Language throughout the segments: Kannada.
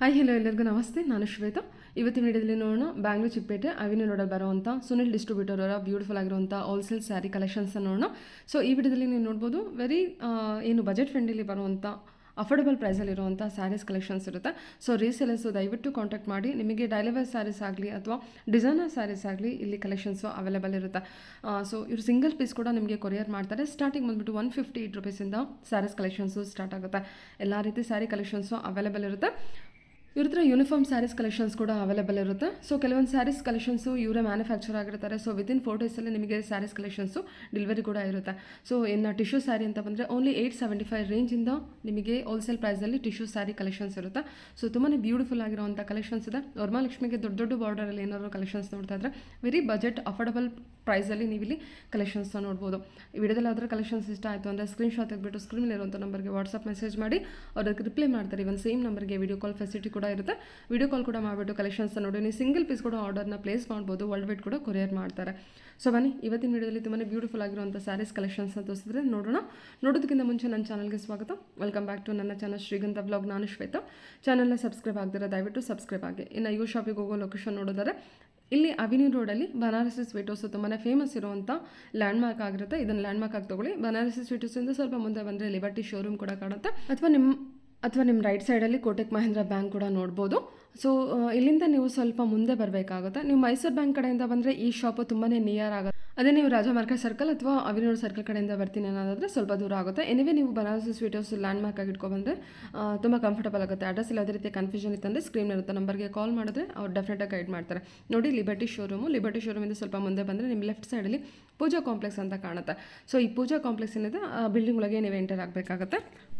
ಹಾಯ್ ಹಲೋ ಎಲ್ಲರಿಗೂ ನಮಸ್ತೆ ನಾನು ಶ್ವೇತಾ ಇವತ್ತಿನ ವಿಡಿಯೋದಲ್ಲಿ ನೋಡೋಣ ಬ್ಯಾಂಗ್ಳೂರ್ ಚಿಕ್ಕಪೇಟೆ ಅವಿನಿ ರೋಡಲ್ಲಿ ಬರುವಂಥ ಸುನಿಲ್ ಡಿಸ್ಟ್ರಿಬ್ಯೂಟರ್ ಅವರ ಬ್ಯೂಟಿಫುಲ್ ಆಗಿರುವಂಥ ಹೋಲ್ಸೇಲ್ ಸ್ಯಾರಿ ಕಲೆಕ್ಷನ್ಸ್ ನೋಡೋಣ ಸೊ ಈ ವಿಡಿಯೋದಲ್ಲಿ ನೀವು ನೋಡ್ಬೋದು ವೆರಿ ಏನು ಬಜೆಟ್ ಫ್ರೆಂಡ್ಲಿ ಬರುವಂಥ ಅಫೋರ್ಡಬಲ್ ಪ್ರೈಸಲ್ಲಿರುವಂಥ ಸ್ಯಾರೀಸ್ ಕಲೆಕ್ಷನ್ಸ್ ಇರುತ್ತೆ ಸೊ ರೀಸೇಲರ್ಸು ದಯವಿಟ್ಟು ಕಾಂಟ್ಯಾಕ್ಟ್ ಮಾಡಿ ನಿಮಗೆ ಡೈಲಿವರ್ ಸ್ಯಾರೀಸ್ ಆಗಲಿ ಅಥವಾ ಡಿಸೈನರ್ ಸ್ಯಾರೀಸ್ ಆಗಲಿ ಇಲ್ಲಿ ಕಲೆಕ್ಷನ್ಸು ಅವೈಲೇಬಲ್ ಇರುತ್ತೆ ಸೊ ಇವರು ಸಿಂಗಲ್ ಪೀಸ್ ಕೂಡ ನಿಮಗೆ ಕೊರಿಯರ್ ಮಾಡ್ತಾರೆ ಸ್ಟಾರ್ಟಿಂಗ್ ಬಂದುಬಿಟ್ಟು ಒನ್ ಫಿಫ್ಟಿ ಏಯ್ಟ್ ರುಪೀಸಿಂದ ಸ್ಯಾರೀಸ್ ಕಲೆಕ್ಷನ್ಸು ಸ್ಟಾರ್ಟ್ ಆಗುತ್ತೆ ಎಲ್ಲ ರೀತಿ ಸ್ಯಾರಿ ಕಲೆಕ್ಷನ್ಸು ಅವೈಲೇಬಲ್ ಇರುತ್ತೆ ಇವ್ರ ಹತ್ರ ಯೂನಿಫಾರ್ಮ್ ಸ್ಯಾರೀಸ್ ಕಲೆಕ್ಷನ್ಸ್ ಕೂಡ ಅವೈಲೇಬಲ್ ಇರುತ್ತೆ ಸೊ ಕೆಲವೊಂದು ಸ್ಯಾರೀಸ್ ಕಲೆಕ್ಷನ್ಸು ಇವರೇ ಮ್ಯಾನುಫ್ಯಾಕ್ಚರ್ ಆಗಿರ್ತಾರೆ ಸೊ ವಿತಿನ್ ಫೋರ್ ಡೇಸಲ್ಲಿ ನಿಮಗೆ ಸ್ಯಾರೀಸ್ ಕಲೆಕ್ಷನ್ಸು ಡೆಲಿವರಿ ಕೂಡ ಇರುತ್ತೆ ಸೊ ಇನ್ನು ಟಿಶ್ಯೂ ಸ್ಯಾರಿ ಅಂತ ಬಂದರೆ ಓನ್ಲಿ ಏಯ್ಟ್ ಸೆವೆಂಟಿ ಫೈವ್ ರೇಂಜಿಂದ ನಿಮಗೆ ಹೋಲ್ಸೇಲ್ ಪ್ರೈಸಲ್ಲಿ ಟಿಶ್ಯೂ ಸ್ಯಾರಿ ಕಲೆಕ್ಷನ್ಸ್ ಇರುತ್ತೆ ಸೊ ತುಂಬಾ ಬ್ಯೂಟಿಫುಲ್ ಆಗಿರುವಂಥ ಕಲೆಕ್ಷನ್ಸ್ ಇದೆ ವರಮಹಾಲಕ್ಷ್ಮಿಗೆ ದೊಡ್ಡ ದೊಡ್ಡ ಬಾರ್ಡರಲ್ಲಿ ಏನಾದ್ರು ಕಲೆಕ್ಷನ್ಸ್ ನೋಡ್ತಾ ಇದ್ರೆ ವೆರಿ ಬಜೆಟ್ ಅಫೋರ್ಡಬಲ್ ಪ್ರೈಸಲ್ಲಿ ನೀವು ಇಲ್ಲಿ ಕಲೆಕ್ಷನ್ಸ್ನ ನೋಡ್ಬೋದು ಈ ವಿಡಿಯೋದಲ್ಲಿ ಅದರ ಕಲೆಕ್ಷನ್ಸ್ ಇಷ್ಟ ಆಯಿತು ಅಂದರೆ ಸ್ಕ್ರೀನ್ಶಾಟ್ ತೆಗೆದ್ಬಿಟ್ಟು ಸ್ಕ್ರೀನ್ ಇರುವಂಥ ನಂಬರ್ಗೆ ವಾಟ್ಸಪ್ ಮೆಸೇಜ್ ಮಾಡಿ ಅವ್ರಿಗೆ ರಿಪ್ಲೈ ಮಾಡ್ತಾರೆ ಇವನ್ ಸೇಮ್ ನಂಬರ್ಗೆ ವಿಡಿಯೋ ಕಾಲ್ ಫೆಸಿಲಿಟಿ ಕೂಡ ಇರುತ್ತೆ ವಿಡಿಯೋ ಕಾಲ್ ಕೂಡ ಮಾಡಿಬಿಟ್ಟು ಕಲೆಕ್ಷನ್ಸ್ ನೋಡಿ ನೀವು ಸಿಂಗಲ್ ಪೀಸ್ ಕೂಡ ಆರ್ಡರ್ನ ಪ್ಲೇಸ್ ಮಾಡ್ಬೋದು ವರ್ಲ್ಡ್ ವೈಡ್ ಕೂಡ ಕೊರಿಯರ್ ಮಾಡ್ತಾರೆ ಸೊ ಬನ್ನಿ ಇವತ್ತಿನ ವಿಡಿಯೋದಲ್ಲಿ ತುಂಬಾ ಬ್ಯೂಟಿಫುಲ್ ಆಗಿರುವಂಥ ಸ್ಯಾರೀಸ್ ಕಲೆಕ್ಷನ್ಸ್ ಅಂತ ತೋರಿಸಿದ್ರೆ ನೋಡೋಣ ನೋಡೋದಕ್ಕಿಂತ ಮುಂಚೆ ನನ್ನ ಚಾನಲ್ಗೆ ಸ್ವಾಗತ ವೆಲ್ಕಮ್ ಬ್ಯಾಕ್ ಟು ನನ್ನ ಚಾನಲ್ ಶ್ರೀಗಂಧ ಬ್ಲಾಗ್ ನಾನು ಶ್ವೇತಾ ಚಾನಲ್ನ ಸಬ್ಸ್ಕ್ರೈಬ್ ಆಗದಿರೋ ದಯವಿಟ್ಟು ಸಬ್ಸ್ಕ್ರೈಬ್ ಆಗಿ ಇನ್ನು ಯು ಶಾಪಿಗೆ ಹೋಗೋ ಲೊಕೇಶನ್ ನೋಡಿದರೆ ಇಲ್ಲಿ ಅವಿನಿ ರೋಡಲ್ಲಿ ಬನಾರಸಿ ಸ್ವೀಟ್ ಹೌಸ್ ತುಂಬಾ ಫೇಮಸ್ ಇರುವಂಥ ಲ್ಯಾಂಡ್ಮಾರ್ಕ್ ಆಗಿರುತ್ತೆ ಇದನ್ನು ಲ್ಯಾಂಡ್ಮಾರ್ಕ್ ಆಗಿ ತಗೊಳ್ಳಿ ಬನಾರಸಿ ಸ್ವೀಟ್ ಹೌಸಿಂದ ಸ್ವಲ್ಪ ಮುಂದೆ ಬಂದರೆ ಲಿಬರ್ಟಿ ಶೋರೂಮ್ ಕೂಡ ಕಾಣುತ್ತೆ ಅಥವಾ ನಿಮ್ಮ ಅಥವಾ ನಿಮ್ಮ ರೈಟ್ ಸೈಡಲ್ಲಿ ಕೋಟೆಕ್ ಮಹೇಂದ್ರ ಬ್ಯಾಂಕ್ ಕೂಡ ನೋಡ್ಬೋದು ಸೊ ಇಲ್ಲಿಂದ ನೀವು ಸ್ವಲ್ಪ ಮುಂದೆ ಬರಬೇಕಾಗುತ್ತೆ ನೀವು ಮೈಸೂರು ಬ್ಯಾಂಕ್ ಕಡೆಯಿಂದ ಬಂದರೆ ಈ ಶಾಪು ತುಂಬಾ ನಿಯರ್ ಆಗುತ್ತೆ ಅದೇ ನೀವು ರಾಜ ಮಾರ್ಕೆಟ್ ಸರ್ಕಲ್ ಅಥವಾ ಅವಿನೋಡ್ ಸರ್ಕಲ್ ಕಡೆಯಿಂದ ಬರ್ತೀನಿ ಅನ್ನೋದಾದರೆ ಸ್ವಲ್ಪ ದೂರ ಆಗುತ್ತೆ ಎನಿವೇ ನೀವು Banarasi sweet house landmark ಆಗಿ ಇಟ್ಕೊಬಂದರೆ ತುಂಬ ಕಂಫರ್ಟಬಲ್ ಆಗುತ್ತೆ ಅಡ್ರೆಸ್ ಇಲ್ಲ ಯಾವುದೇ ರೀತಿಯ ಕನ್ಫ್ಯೂಷನ್ ಇತ್ತಂದರೆ ಸ್ಕ್ರೀನ್ ಇರುತ್ತೆ ನಂಬರ್ಗೆ ಕಾಲ್ ಮಾಡಿದ್ರೆ ಅವ್ರು ಡೆಫಿನೆಟಾಗಿ ಗೈಡ್ ಮಾಡ್ತಾರೆ ನೋಡಿ ಲಿಬರ್ಟಿ ಶೋರೂಮು ಲಿಬರ್ಟಿ ಶೋರೂಮಿಂದ ಸ್ವಲ್ಪ ಮುಂದೆ ಬಂದರೆ ನಿಮ್ಮ ಲೆಫ್ಟ್ ಸೈಡಲ್ಲಿ ಪೂಜಾ ಕಾಂಪ್ಲೆಕ್ಸ್ ಅಂತ ಕಾಣುತ್ತೆ ಸೊ ಈ ಪೂಜಾ ಕಾಂಪ್ಲೆಕ್ಸ್ ಏನಿದೆ ಆ ಬಿಲ್ಡಿಂಗ್ ಒಳಗೆ ನೀವು ಎಂಟರ್ ಆಗಬೇಕಾಗುತ್ತೆ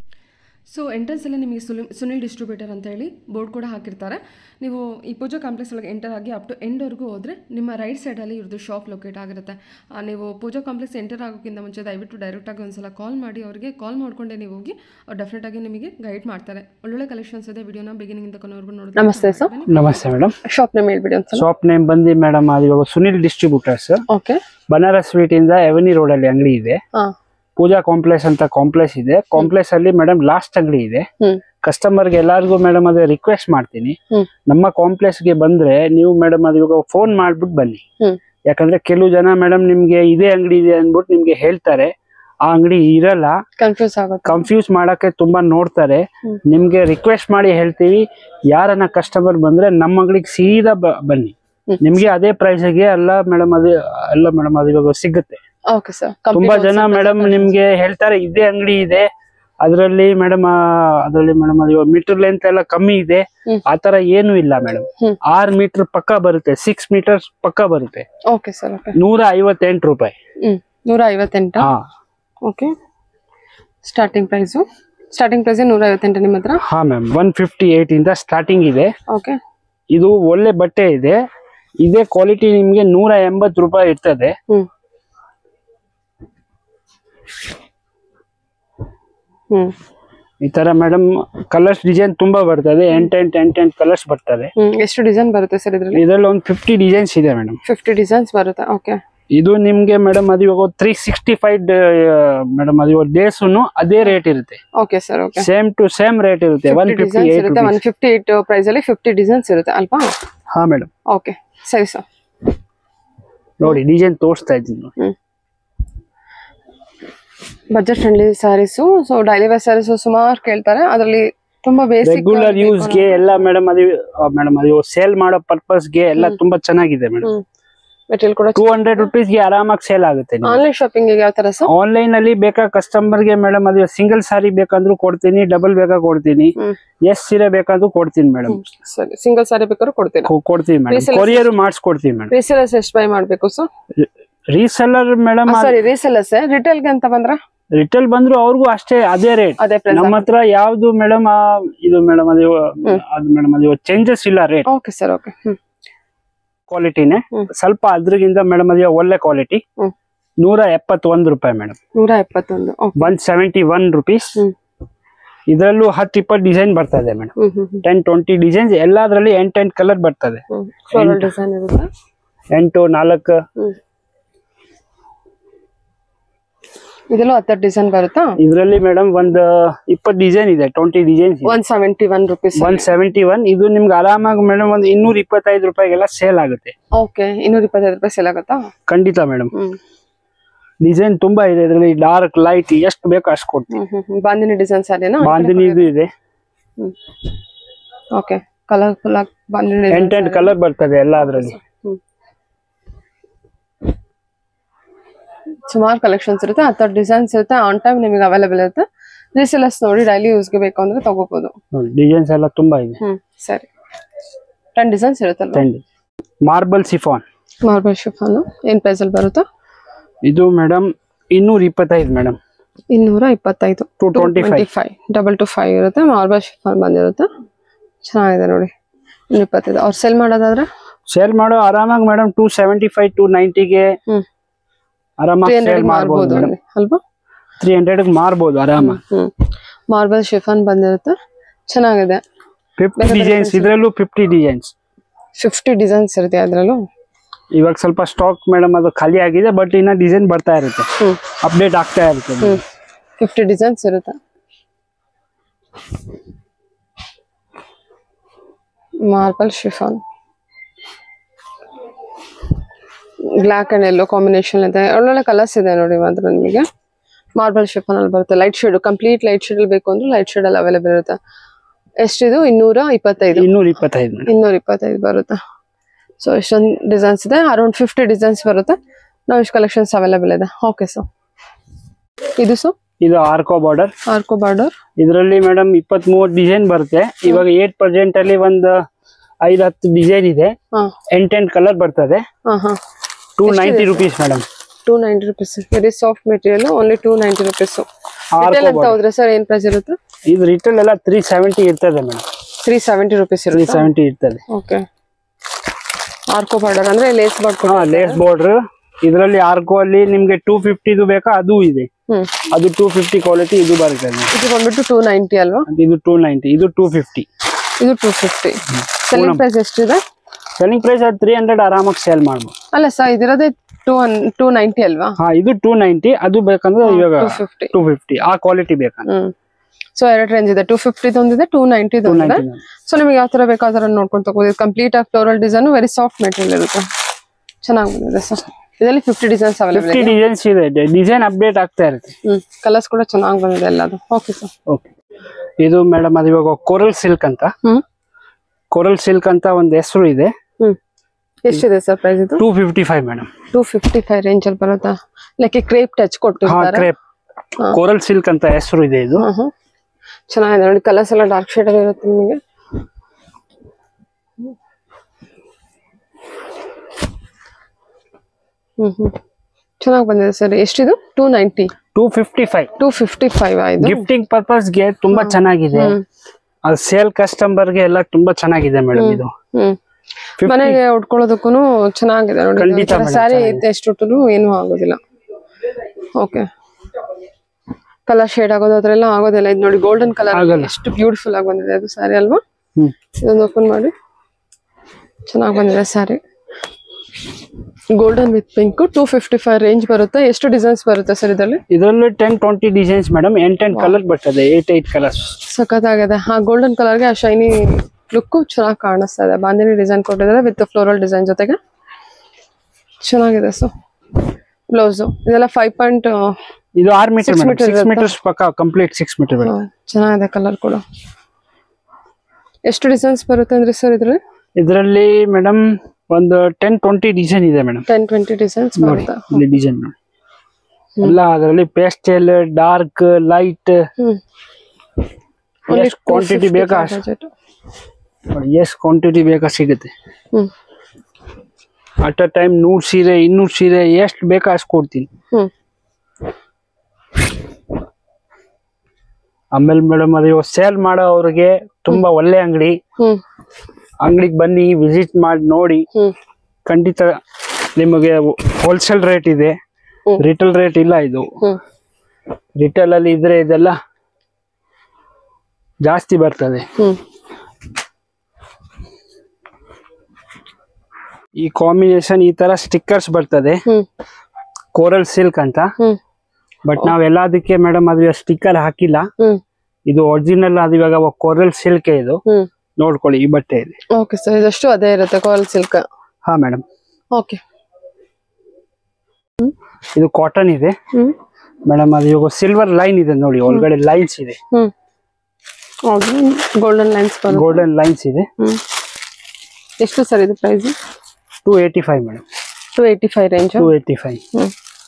ಸೊ ಎಂಟ್ರೆನ್ಸಲ್ಲೇ ನಿಮಗೆ ಸುನಿ ಸುನಿಲ್ ಡಿಸ್ಟ್ರಿಬ್ಯೂಟರ್ ಅಂತ ಹೇಳಿ ಬೋರ್ಡ್ ಕೂಡ ಹಾಕಿರ್ತಾರೆ ನೀವು ಈ ಪೂಜಾ ಕಾಂಪ್ಲೆಕ್ಸ್ ಒಳಗೆ ಎಂಟರ್ ಆಗಿ ಅಪ್ ಟು ಎಂಡ್ವರೆಗೂ ಹೋದರೆ ನಿಮ್ಮ ರೈಟ್ ಸೈಡಲ್ಲಿ ಇವ್ರದ್ದು ಶಾಪ್ ಲೊಕೇಟ್ ಆಗಿರುತ್ತೆ ಆ, ನೀವು ಪೂಜಾ ಕಾಂಪ್ಲೆಕ್ಸ್ ಎಂಟರ್ ಆಗೋಕ್ಕಿಂತ ಮುಂಚೆ ದಯವಿಟ್ಟು ಡೈರೆಕ್ಟಾಗಿ ಒಂದ್ಸಲ ಕಾಲ್ ಮಾಡಿ ಅವರಿಗೆ ಕಾಲ್ ಮಾಡಿಕೊಂಡೇ ನೀವು ಹೋಗಿ ಅವ್ರು ಡೆಫಿನೆಟಾಗಿ ನಿಮಗೆ ಗೈಡ್ ಮಾಡ್ತಾರೆ ಒಳ್ಳೊಳ್ಳೆ ಕಲೆಕ್ಷನ್ಸ್ ಇದೆ ವಿಡಿಯೋನ ಬಿಗಿನಿಂದ ಕೊನೆವರೆಗೂ ನೋಡಿ ನಮಸ್ತೆ ಸರ್ ನಮಸ್ತೆ ಮೇಡಮ್ ಶಾಪ್ ನೇಮ್ ಹೇಳ್ಬಿಡಿ ಒಂದ್ಸಲ ಶಾಪ್ ನೇಮ್ ಬಂದು ಮೇಡಮ್ ಅದು ಇವಾಗ Sunil distributors okay Banaras sweet ಇಂದ ಎವನಿ ರೋಡ್ ಅಲ್ಲಿ ಅಂಗಡಿ ಇದೆ ಹಾ ಪೂಜಾ ಕಾಂಪ್ಲೆಕ್ಸ್ ಅಂತ ಕಾಂಪ್ಲೆಕ್ಸ್ ಇದೆ ಕಾಂಪ್ಲೆಕ್ಸ್ ಅಲ್ಲಿ ಮೇಡಮ್ ಲಾಸ್ಟ್ ಅಂಗಡಿ ಇದೆ ಹ್ಮ್ ಕಸ್ಟಮರ್ ಗೆ ಎಲ್ಲಾರ್ಗು ಮೇಡಮ್ ಅದೇ ರಿಕ್ವೆಸ್ಟ್ ಮಾಡ್ತೀನಿ ಹ್ಮ್ ನಮ್ಮ ಕಾಂಪ್ಲೆಕ್ಸ್ ಗೆ ಬಂದ್ರೆ ನೀವು ಮೇಡಮ್ ಅದು ಇವಾಗ ಫೋನ್ ಮಾಡ್ಬಿಟ್ಟು ಬನ್ನಿ ಹ್ಮ್ ಯಾಕಂದ್ರೆ ಕೆಲವು ಜನ ಮೇಡಮ್ ನಿಮ್ಗೆ ಇದೇ ಅಂಗಡಿ ಇದೆ ಅಂದ್ಬಿಟ್ಟು ನಿಮ್ಗೆ ಹೇಳ್ತಾರೆ ಆ ಅಂಗಡಿ ಇರಲ್ಲ ಕನ್ಫ್ಯೂಸ್ ಆಗುತ್ತೆ ಕನ್ಫ್ಯೂಸ್ ಮಾಡಕ್ಕೆ ತುಂಬಾ ನೋಡ್ತಾರೆ ಹ್ಮ್. ನಿಮ್ಗೆ ರಿಕ್ವೆಸ್ಟ್ ಮಾಡಿ ಹೇಳ್ತೀವಿ ಯಾರನ್ನ ಕಸ್ಟಮರ್ ಬಂದ್ರೆ ನಮ್ಮ ಅಂಗಡಿಗೆ ಸೀದಾ ಬ- ಬನ್ನಿ ಹ್ಮ್. ನಿಮ್ಗೆ ಅದೇ ಪ್ರೈಸ್ಗೆ ಅಲ್ಲ ಮೇಡಮ್ ಅದು ಅಲ್ಲ ಮೇಡಮ್ ಅದು ಇವಾಗ ಸಿಗುತ್ತೆ ಓಕೆ ಸರ್ ತುಂಬಾ ಜನ ಮೇಡಮ್ ನಿಮ್ಗೆ ಹೇಳ್ತಾರೆ ಇದೇ ಅಂಗಡಿ ಇದೆ ಅದರಲ್ಲಿ ಮೇಡಮ್ ಅದರಲ್ಲಿ ಮೇಡಮ್ ಅದು ಮೀಟರ್ ಲೆಂತ್ ಎಲ್ಲ ಕಮ್ಮಿ ಇದೆ ಹ್ಮ್. ಆತರ ಏನು ಇಲ್ಲ ಮೇಡಮ್ ಹ್ಮ್. ಆರ್ ಮೀಟರ್ ಪಕ್ಕ ಬರುತ್ತೆ ಸಿಕ್ಸ್ ಮೀಟರ್ ಪಕ್ಕ ಬರುತ್ತೆ ಓಕೆ ಸರ್ ಓಕೆ ನೂರ ಐವತ್ತೆಂಟು ರೂಪಾಯಿ ಹ್ಮ್ ನೂರ ಐವತ್ತೆಂಟು ಹಾ okay starting price starting price ನೂರ ಐವತ್ತೆಂಟು ನಿಮ್ಮ ಹತ್ರ ಹಾ ಮ್ಯಾಮ್ ಒನ್ ಫಿಫ್ಟಿ ಏಟ್ ಇಂದ ಸ್ಟಾರ್ಟಿಂಗ್ ಇದೆ ಓಕೆ ಇದು ಒಳ್ಳೆ ಬಟ್ಟೆ ಇದೆ ಇದೇ ಕ್ವಾಲಿಟಿ ನಿಮ್ಗೆ ನೂರ ಎಂಬತ್ತು ರೂಪಾಯಿ ಇರ್ತದೆ ಹ್ಮ್ ಹ್ಮ್ ಈ ತರ ಮೇಡಮ್ ಕಲರ್ಸ್ ಡಿಸೈನ್ ತುಂಬಾ ಬರ್ತದೆ ಎಂಟ್ ಎಂಟ್ ಎಂಟ್ ಎಂಟ್ ಕಲರ್ಸ್ ಬರ್ತದೆ ಹ್ಮ್ ಎಷ್ಟು ಡಿಸೈನ್ ಬರುತ್ತೆ ಸರ್ ಇದರಲ್ಲಿ ಇದ್ರಲ್ಲಿ ಒಂದು ಫಿಫ್ಟಿ ಡಿಸೈನ್ಸ್ ಇದೆ ಮೇಡಮ್ ಫಿಫ್ಟಿ ಡಿಸೈನ್ಸ್ ಬರುತ್ತೆ ಓಕೆ ಇದು ನಿಮ್ಗೆ ಮೇಡಮ್ ಅದು ಇವಾಗ ತ್ರೀ ಸಿಕ್ಸ್ಟಿ ಫೈವ್ ಮೇಡಮ್ ಅದು ಇವಾಗ ಡೇಸು ಅದೇ ರೇಟ್ ಇರುತ್ತೆ okay sir okay same to same rate ಇರುತ್ತೆ ಒನ್ ಫಿಫ್ಟಿ ಡಿಸೈನ್ಸ್ ಏಟ್ ಇರುತ್ತೆ ಒನ್ ಫಿಫ್ಟಿ ಏಟ್ ಪ್ರೈಸ್ ಅಲ್ಲಿ ಫಿಫ್ಟಿ ಡಿಸೈನ್ಸ್ ಇರುತ್ತೆ ಅಲ್ವಾ ಹಾ ಮೇಡಮ್ ಓಕೆ ಸರಿ ಸರ್ ನೋಡಿ ಡಿಸೈನ್ ತೋರಿಸ್ತಾ ಇದ್ದೀನಿ ನೋಡಿ. ಹ್ಮ್ budget friendly saris so daily wear saris ಸುಮಾರು ಕೇಳ್ತಾರೆ ಅದರಲ್ಲಿ ತುಂಬಾ ಬೇಸಿಕ್ ರೆಗ್ಯುಲರ್ ಯೂಸ್ಗೆ ಎಲ್ಲ ಮೇಡಮ್ ಅದು ಮೇಡಮ್ ಅದು ಸೇಲ್ ಮಾಡೋ ಪರ್ಪಸ್ಗೆ ಎಲ್ಲ ತುಂಬಾ ಚೆನ್ನಾಗಿದೆ ಮೇಡಮ್ ಮೆಟೀರಿಯಲ್ ಕೂಡ ಟೂ ಹಂಡ್ರೆಡ್ ರುಪೀಸ್ಗೆ ಆರಾಮಾಗಿ ಸೇಲ್ ಆಗುತ್ತೆ ನಿಮ್ಗೆ. ಆನ್ಲೈನ್ ಶಾಪಿಂಗ್ ಯಾವ ತರ ಸರ್ ಆನ್ಲೈನ್ ಅಲ್ಲಿ ಬೇಕಾ ಕಸ್ಟಮರ್ ಗೆ ಮೇಡಮ್ ಅದು ಸಿಂಗಲ್ ಸಾರಿ ಬೇಕಂದ್ರೂ ಕೊಡ್ತೀನಿ ಡಬಲ್ ಬೇಕಾ ಕೊಡ್ತೀನಿ ಹ್ಮ್. ಎಸ್ ಸೀರೆ ಬೇಕಂದ್ರೂ ಕೊಡ್ತೀನಿ ಮೇಡಮ್ ಸರಿ ಸಿಂಗಲ್ ಸಾರಿ ಬೇಕಾದ್ರೂ ಕೊಡ್ತೀರಾ ಕೊಡ್ತೀವಿ ಮೇಡಮ್ Resellers ಕೊರಿಯರ್ ಮಾಡಿಸ್ಕೊಡ್ತೀವಿ ಮೇಡಮ್ ರೀಸೆಲರ್ಸ್ ಎಷ್ಟು ಬೈ ಮಾಡ್ಬೇಕು sir reseller madam sorry resellers ರಿಟೇಲ್ಗೆ ಅಂತ ಬಂದ್ರ ರಿಟೇಲ್ ಬಂದ್ರು ಅವ್ರಿಗೂ ಅಷ್ಟೇ ಅದೇ ರೇಟ್ ಅದೇ ಪ್ರೈಸ್ ನಮ್ಮ ಹತ್ರ ಯಾವ್ದು ಮೇಡಮ್ ಇದು ಮೇಡಮ್ ಅದು ಅದು ಮೇಡಮ್ ಅದು ಚೇಂಜಸ್ ಇಲ್ಲ ರೇಟ್ ಓಕೆ ಸರ್ ಓಕೆ ಹ್ಮ್ ಕ್ವಾಲಿಟಿನೇ ಹ್ಮ್. ಸ್ವಲ್ಪ ಅದ್ರಗಿಂತ ಮೇಡಮ್ ಅದು ಒಳ್ಳೆ ಕ್ವಾಲಿಟಿ ಹ್ಮ್ ನೂರ ಎಪ್ಪತ್ತೊಂದು ರೂಪಾಯಿ ಮೇಡಮ್ ನೂರ ಎಪ್ಪತ್ತೊಂದು okay one seventy one rupees ಹ್ಮ್ ಇದರಲ್ಲೂ ಹತ್ತು ಇಪ್ಪತ್ತು ಡಿಸೈನ್ ಬರ್ತದೆ ಮೇಡಮ್ ಹ್ಮ್ ಹ್ಮ್ ಹ್ಮ್ ಟೆನ್ ಟ್ವೆಂಟಿ ಡಿಸೈನ್ಸ್ ಎಲ್ಲದರಲ್ಲಿ ಎಂಟು ಎಂಟು ಕಲರ್ ಬರ್ತದೆ ಹ್ಮ್ ಫ್ಲೋರಲ್ ಡಿಸೈನ್ ಇರುತ್ತೆ ಎಂಟು ನಾಲ್ಕು ಹ್ಮ್ ಇದೆಲ್ಲ ಹತ್ತರ ಡಿಸೈನ್ ಬರುತ್ತಾ ಇದ್ರಲ್ಲಿ ಮೇಡಮ್ ಒಂದ್ ಇಪ್ಪತ್ ಡಿಸೈನ್ ಇದೆ twenty designs one seventy one rupees one seventy one ಇದು ನಿಮ್ಗೆ ಆರಾಮಾಗಿ ಮೇಡಮ್ ಒಂದು ಇನ್ನೂರ ಇಪ್ಪತ್ತೈದು ರೂಪಾಯಿಗೆಲ್ಲ ಸೇಲ್ ಆಗುತ್ತೆ ಓಕೆ ಇನ್ನೂರ ಇಪ್ಪತ್ತೈದು ರೂಪಾಯಿ ಸೇಲ್ ಆಗುತ್ತಾ ಖಂಡಿತ ಮೇಡಮ್ ಹ್ಮ್ ಡಿಸೈನ್ ತುಂಬಾ ಇದೆ ಇದರಲ್ಲಿ ಡಾರ್ಕ್ ಲೈಟ್ ಎಷ್ಟು ಬೇಕೋ ಅಷ್ಟು ಕೊಡ್ತೀವಿ ಹ್ಮ್ ಹ್ಮ್ ಹ್ಮ್. ಬಾಂದಿನಿ ಡಿಸೈನ್ ಸಾರಿನಾ ಬಾಂದಿನಿ ಇದು ಇದೆ ಓಕೆ ಕಲರ್ಫುಲ್ ಆಗಿ ಬಾಂದಿನಿ ಎಂಟ್ ಎಂಟ್ ಕಲರ್ ಬರ್ತದೆ ಎಲ್ಲ ಅದ್ರಲ್ಲಿ ಸುಮಾರು ಕಲೆಕ್ಷನ್ಸ್ ಇರುತ್ತೆ ಹತ್ತರ ಡಿಸೈನ್ಸ್ ಇರುತ್ತೆ ಆನ್ ಟೈಮ್ ನಿಮಗೆ ಅವೈಲೇಬಲ್ ಇರುತ್ತೆ ರೀಸೆಲರ್ಸ್ ನೋಡಿ ಡೈಲಿ ಯೂಸ್ಗೆ ಬೇಕು ಅಂದ್ರೆ ತಗೋಬಹುದು ಡಿಸೈನ್ಸ್ ಎಲ್ಲ ತುಂಬಾ ಇದೆ ಹ್ಮ್ ಸರಿ ಟೆನ್ ಡಿಸೈನ್ಸ್ ಇರುತ್ತಲ್ವಾ ಮಾರ್ಬಲ್ ಸಿಫಾನ್ ಮಾರ್ಬಲ್ ಶಿಫಾನ್ ಏನ್ ಪ್ರೈಸ್ ಅಲ್ಲಿ ಬರುತ್ತಾ ಇದು ಮೇಡಮ್ ಇನ್ನೂರ ಇಪ್ಪತ್ತೈದು ಮೇಡಮ್ ಇನ್ನೂರ ಇಪ್ಪತ್ತೈದು two twenty five five double two five ಇರುತ್ತೆ ಮಾರ್ಬಲ್ ಶಿಫಾನ್ ಬಂದಿರುತ್ತೆ ಚೆನ್ನಾಗಿದೆ ನೋಡಿ ಇನ್ನೂರ ಇಪ್ಪತ್ತೈದು ಅವ್ರು ಸೆಲ್ ಮಾಡೋದಾದ್ರೆ ಸೇಲ್ ಮಾಡೋ ಆರಾಮಾಗಿ madam two seventy five to ನೈಂಟಿಗೆ ಹ್ಮ್ ತ್ರೀ ಆರಾಮಾಗಿ ಹಂಡ್ರೆಡ್ ಸೇಲ್ ಮಾಡ್ಬೋದು ಮಾರ್ಬೋದು ಮೇಡಮ್ ಅಲ್ವಾ ತ್ರೀ ಹಂಡ್ರೆಡ್ ಮಾರ್ಬೋದು ಆರಾಮಾಗಿ ಹ್ಮ್ ಮಾರ್ಬಲ್ ಶಿಫಾನ್ ಬಂದಿರುತ್ತೆ ಚೆನ್ನಾಗಿದೆ ಫಿಫ್ಟಿ ಡಿಸೈನ್ಸ್ ಇದ್ರಲ್ಲೂ ಫಿಫ್ಟಿ ಡಿಸೈನ್ಸ್ ಫಿಫ್ಟಿ ಡಿಸೈನ್ಸ್ ಇರುತ್ತೆ ಅದ್ರಲ್ಲೂ ಇವಾಗ ಸ್ವಲ್ಪ ಸ್ಟಾಕ್ ಮೇಡಮ್ ಅದು ಖಾಲಿ ಆಗಿದೆ ಬಟ್ ಇನ್ನ ಡಿಸೈನ್ ಬರ್ತಾ ಇರುತ್ತೆ ಹ್ಮ್ ಅಪ್ಡೇಟ್ ಆಗ್ತಾ ಇರುತ್ತೆ ಹ್ಮ್ ಫಿಫ್ಟಿ ಡಿಸೈನ್ಸ್ ಇರುತ್ತೆ marble chiffon black and yellow combination ಇದೆ ಒಳ್ಳೊಳ್ಳೆ ಕಲರ್ಸ್ ಇದೆ ನೋಡಿ ಮಾತ್ರ ನಿಮಗೆ ಮಾರ್ಬಲ್ ಶಿಫಾನ್ ಅಲ್ಲಿ ಬರುತ್ತೆ light shade complete light shade ಅಲ್ಲಿ ಬೇಕು ಅಂದ್ರೆ ಲೈಟ್ ಶೇಡ್ ಅಲ್ಲಿ ಅವೈಲೇಬಲ್ ಇರುತ್ತೆ ಎಷ್ಟಿದು ಇನ್ನೂರ ಇಪ್ಪತ್ತೈದು ಇನ್ನೂರ ಇಪ್ಪತ್ತೈದು ಮೇಡಮ್ ಇನ್ನೂರ ಇಪ್ಪತ್ತೈದು ಬರುತ್ತೆ ಸೊ ಇಷ್ಟೊಂದು ಡಿಸೈನ್ಸ್ ಇದೆ ಅರೌಂಡ್ ಫಿಫ್ಟಿ ಡಿಸೈನ್ಸ್ ಬರುತ್ತೆ ನಾವು ಇಷ್ಟು ಕಲೆಕ್ಷನ್ಸ್ ಅವೈಲೇಬಲ್ ಇದೆ ಓಕೆ ಸೊ ಇದು ಸೊ ಇದು ಆರ್ಕೋ ಬಾರ್ಡರ್ ಆರ್ಕೋ ಬಾರ್ಡರ್ ಇದರಲ್ಲಿ ಮೇಡಮ್ ಇಪ್ಪತ್ತ್ ಮೂವತ್ತು ಡಿಸೈನ್ ಬರುತ್ತೆ ಇವಾಗ ಏಟ್ ಪರ್ಸೆಂಟ್ ಅಲ್ಲಿ ಒಂದು ಐದು ಹತ್ತು ಡಿಸೈನ್ ಇದೆ ಹಾ ಎಂಟೆಂಟ್ ಕಲರ್ ಬರ್ತದೆ ಹಾ ಹಾ two ninety rupees madam two ninety rupees very soft material only two ninety rupees ಆರ್ಕೋ ಅಂತ ಹೋದ್ರೆ ಸರ್ ಏನ್ ಪ್ರೈಸ್ ಇರುತ್ತೆ ಇದು ರಿಟೇಲ್ ಎಲ್ಲ ತ್ರೀ ಸೆವೆಂಟಿ ಇರ್ತದೆ madam three seventy rupees three ಇರುತ್ತೆ ಸೆವೆಂಟಿ ಇರ್ತದೆ ಓಕೆ ಆರ್ಕೋ ಬಾರ್ಡರ್ ಅಂದ್ರೆ ಲೇಸ್ ಬಾರ್ಡ್ ಹಾ ಲೇಸ್ ಬಾರ್ಡರ್ ಇದರಲ್ಲಿ ಆರ್ಕೋ ಅಲ್ಲಿ ನಿಮ್ಗೆ ಟೂ ಫಿಫ್ಟಿದು ಬೇಕಾ ಅದು ಇದೆ ಹ್ಮ್ ಅದು ಟೂ ಫಿಫ್ಟಿ ಕ್ವಾಲಿಟಿ ಇದು ಬರುತ್ತೆ madam. ಇದು ಬಂದ್ಬಿಟ್ಟು ಟೂ ನೈಂಟಿ ಅಲ್ವಾ ಅದು ಇದು ಟೂ ನೈಂಟಿ ಇದು ಟೂ ಫಿಫ್ಟಿ ಇದು ಟೂ ಫಿಫ್ಟಿ ಸೆಲ್ಲಿಂಗ್ ಪ್ರೈಸ್ ಎಷ್ಟಿದೆ ಸೆಲ್ಲಿಂಗ್ ಪ್ರೈಸ್ ಅದು ತ್ರೀ ಹಂಡ್ರೆಡ್ ಆರಾಮಾಗಿ ಸೇಲ್ ಮಾಡ್ಬೋದು ಅಲ್ಲ ಸರ್ ಇದಿರೋದೇ ಟೂ ಟೂ ನೈಂಟಿ ಅಲ್ವಾ ಹಾ ಇದು ಟೂ ನೈಂಟಿ ಅದು ಬೇಕಂದ್ರೆ ಇವಾಗ ಟೂ ಫಿಫ್ಟಿ ಟೂ ಫಿಫ್ಟಿ ಆ ಕ್ವಾಲಿಟಿ ಬೇಕಂದ್ರೆ ಹ್ಮ್ ಸೊ ಎರಡು ರೇಂಜ್ ಇದೆ ಟೂ ಫಿಫ್ಟಿದು ಒಂದಿದೆ ಟೂ ನೈಂಟಿದು ಟೂ ಒಂದಿದೆ ನೈಂಟಿ ಸೊ ನಿಮಗೆ ಯಾವ ತರ ಬೇಕಾ ಆ ಥರ ನೋಡ್ಕೊಂಡು ತಗೋದು ಕಂಪ್ಲೀಟ್ ಆಗಿ floral design very soft material ಇರುತ್ತೆ ಚೆನ್ನಾಗಿ ಬಂದಿದೆ ಸರ್ ಇದರಲ್ಲಿ ಫಿಫ್ಟಿ ಡಿಸೈನ್ಸ್ ಅವೈಲೇಬಲ್ ಫಿಫ್ಟಿ ಇದೆ ಡಿಸೈನ್ಸ್ ಇದೆ ಡಿಸೈನ್ ಅಪ್ಡೇಟ್ ಆಗ್ತಾ ಇರುತ್ತೆ ಹ್ಮ್ ಕಲರ್ಸ್ ಕೂಡ ಚೆನ್ನಾಗಿ ಬಂದಿದೆ ಎಲ್ಲದು ಓಕೆ ಸರ್ ಓಕೆ ಇದು ಮೇಡಮ್ ಅದು ಇವಾಗ ಕೋರಲ್ ಸಿಲ್ಕ್ ಅಂತ ಹ್ಮ್ ಕೋರಲ್ ಸಿಲ್ಕ್ ಅಂತ ಒಂದು ಹೆಸರು ಇದೆ ಹ್ಮ್ ಎಷ್ಟಿದೆ ಸರ್ ಪ್ರೈಸ್ ಇದು two fifty five madam two fifty five range ಅಲ್ಲಿ ಬರುತ್ತಾ ಲೈಕ್ ಕ್ರೇಪ್ ಟಚ್ ಹಾ ಕೊಟ್ಟಿರ್ತಾರೆ ಕ್ರೇಪ್ ಕೋರಲ್ ಸಿಲ್ಕ್ ಅಂತ ಹೆಸರು ಇದೆ ಇದು ಹ್ಮ್ ಹ್ಮ್ ಚೆನ್ನಾಗಿದೆ ನೋಡಿ ಕಲರ್ಸ್ ಎಲ್ಲ ಡಾರ್ಕ್ ಶೇಡ್ ಅಲ್ಲಿ ಇರುತ್ತೆ ನಿಮಗೆ ಹ್ಮ್ ಹ್ಮ್ ಚೆನ್ನಾಗಿ ಬಂದಿದೆ ಸರ್ ಎಷ್ಟಿದು two ninety two fifty five two fifty five ಆಯ್ತು ಗಿಫ್ಟಿಂಗ್ ಪರ್ಪಸ್ಗೆ ತುಂಬಾ ಚೆನ್ನಾಗಿದೆ ಅದು ಸೇಲ್ ಕಸ್ಟಮರ್ಗೆ ಎಲ್ಲ ತುಂಬಾ ಚೆನ್ನಾಗಿದೆ ಮೇಡಮ್ ಇದು ಹ್ಮ್ 50 ಮನೆಗೆ ಉಟ್ಕೊಳ್ಳೋದಕ್ಕೂ ಚೆನ್ನಾಗಿದೆ ನೋಡಿ ಖಂಡಿತ madam, ಸ್ಯಾರಿ ಚೆನ್ನಾಗಿದೆ. ಎಷ್ಟು ಏನೂ ಆಗೋದಿಲ್ಲ ಓಕೆ ಕಲರ್ ಶೇಡ್ ಆಗೋದು ಅದ್ರೆಲ್ಲ ಆಗೋದಿಲ್ಲ ಇದು ನೋಡಿ ಗೋಲ್ಡನ್ ಕಲರ್ ಆಗಲ್ಲ. ಎಷ್ಟು ಬ್ಯೂಟಿಫುಲ್ ಆಗಿ ಬಂದಿದೆ ಅದು ಸ್ಯಾರಿ ಅಲ್ವಾ ಹ್ಮ್ ಇದೊಂದು ಓಪನ್ ಮಾಡಿ ಚೆನ್ನಾಗಿ ಬಂದಿದೆ sari golden with pink two fifty five range ಬರುತ್ತೆ ಎಷ್ಟು ಡಿಸೈನ್ಸ್ ಬರುತ್ತೆ ಸರ್ ಇದರಲ್ಲಿ ಇದರಲ್ಲಿ ಟೆನ್ ಟ್ವೆಂಟಿ ಡಿಸೈನ್ಸ್ ಮೇಡಮ್ ಎಂಟ್ ಎಂಟ್ ಕಲರ್ ಬರ್ತದೆ ಏಟ್ ಏಟ್ ಕಲರ್ಸ್ ಸಖತ್ತಾಗಿದೆ ಆ ಗೋಲ್ಡನ್ ಕಲರ್ಗೆ ಆ ಶೈನಿ ಲುಕ್ ಚೆನ್ನಾಗಿ ಕಾಣಿಸ್ತಾ ಇದೆ ಬಾಂದಿನಿ ಡಿಸೈನ್ ಕೊಟ್ಟಿದ್ದಾರೆ ವಿತ್ ಫ್ಲೋರಲ್ ಡಿಸೈನ್ ಜೊತೆಗೆ ಚೆನ್ನಾಗಿದೆ ಸೊ ಬ್ಲೌಸು ಇದೆಲ್ಲ ಫೈವ್ ಪಾಯಿಂಟ್ ಇದು ಆರ್ metre Six madam meter six ಇರುತ್ತಾ? ಮೀಟರ್ಸ್ ಪಕ್ಕ ಕಂಪ್ಲೀಟ್ ಸಿಕ್ಸ್ ಮೀಟರ್ ಚೆನ್ನಾಗಿದೆ ಕಲರ್ ಕೂಡ ಎಷ್ಟು ಡಿಸೈನ್ಸ್ ಬರುತ್ತೆ ಅಂದ್ರೆ ಸರ್ ಇದ್ರಲ್ಲಿ ಇದರಲ್ಲಿ ಮೇಡಮ್ ಒಂದು ಟೆನ್ ಟ್ವೆಂಟಿ ಡಿಸೈನ್ ಇದೆ ಮೇಡಮ್ ಟೆನ್ ಟ್ವೆಂಟಿ ಡಿಸೈನ್ಸ್ ನೋಡಿ ಬರುತ್ತೆ ಇಲ್ಲಿ ಡಿಸೈನ್ ನೋಡಿ ಎಲ್ಲ ಅದರಲ್ಲಿ ಪೇಸ್ಟೆಲ್ ಡಾರ್ಕ್ ಲೈಟ್ ಹ್ಮ್ ಎಷ್ಟು ಕ್ವಾಂಟಿಟಿ ಬೇಕಾ ಅಷ್ಟು ಬಜೆಟ್ ನೋಡಿ ಎಷ್ಟು ಕ್ವಾಂಟಿಟಿ ಬೇಕಾ ಸಿಗುತ್ತೆ ಹ್ಮ್ ಅಟ್ ಅ ಟೈಮ್ ನೂರು ಸೀರೆ ಇನ್ನೂರು ಸೀರೆ ಎಷ್ಟು ಬೇಕಾ ಅಷ್ಟು ಕೊಡ್ತೀನಿ ಹ್ಮ್ ಆಮೇಲೆ ಮೇಡಮ್ ಅದು ಸೇಲ್ ಮಾಡೋ ಅವ್ರಿಗೆ ತುಂಬಾ ಒಳ್ಳೆ ಅಂಗಡಿ ಹ್ಮ್ ಅಂಗಡಿಗೆ ಬನ್ನಿ ವಿಸಿಟ್ ಮಾಡಿ ನೋಡಿ ಹ್ಮ್ ಖಂಡಿತ ನಿಮಗೆ ಹೋಲ್ಸೇಲ್ ರೇಟ್ ಇದೆ ಹ್ಮ್. ರಿಟೇಲ್ ರೇಟ್ ಇಲ್ಲ ಇದು ಹ್ಮ್ ರಿಟೇಲ್ ಅಲ್ಲಿ ಇದ್ರೆ ಇದೆಲ್ಲ ಜಾಸ್ತಿ ಬರ್ತದೆ ಹ್ಮ್ ಈ ಕಾಂಬಿನೇಷನ್ ಈ ತರ ಸ್ಟಿಕ್ಕರ್ಸ್ ಬರ್ತದೆ ಹ್ಮ್ ಕೋರಲ್ ಸಿಲ್ಕ್ ಅಂತ ಹ್ಮ್ ಬಟ್ ನಾವ್ ಎಲ್ಲದಕ್ಕೆ ಮೇಡಮ್ ಅದು ಸ್ಟಿಕ್ಕರ್ ಹಾಕಿಲ್ಲ ಹ್ಮ್ ಇದು ಒರಿಜಿನಲ್ ಅದು ಇವಾಗ ಕೊರಲ್ ಸಿಲ್ಕ್ ಇದು ಹ್ಮ್ ನೋಡ್ಕೊಳ್ಳಿ ಈ ಬಟ್ಟೆ ಇದೆ ಓಕೆ ಸರ್ ಇದಷ್ಟು ಅದೇ ಇರುತ್ತೆ ಕಾಲ್ ಸಿಲ್ಕ್ ಹಾ ಮೇಡಮ್ ಓಕೆ ಇದು ಕಾಟನ್ ಇದೆ ಹ್ಮ್ ಮೇಡಮ್ ಅದು ಇವಾಗ ಸಿಲ್ವರ್ ಲೈನ್ ಇದೆ ನೋಡಿ ಒಳಗಡೆ ಲೈನ್ಸ್ ಇದೆ ಹ್ಮ್ ಹೌದು ಗೋಲ್ಡನ್ ಲೈನ್ಸ್ ಬರುತ್ತೆ ಗೋಲ್ಡನ್ ಲೈನ್ಸ್ ಇದೆ ಹ್ಮ್ ಎಷ್ಟು ಸರ್ ಇದು price two eighty five madam two eighty five range two eighty five ಹ್ಮ್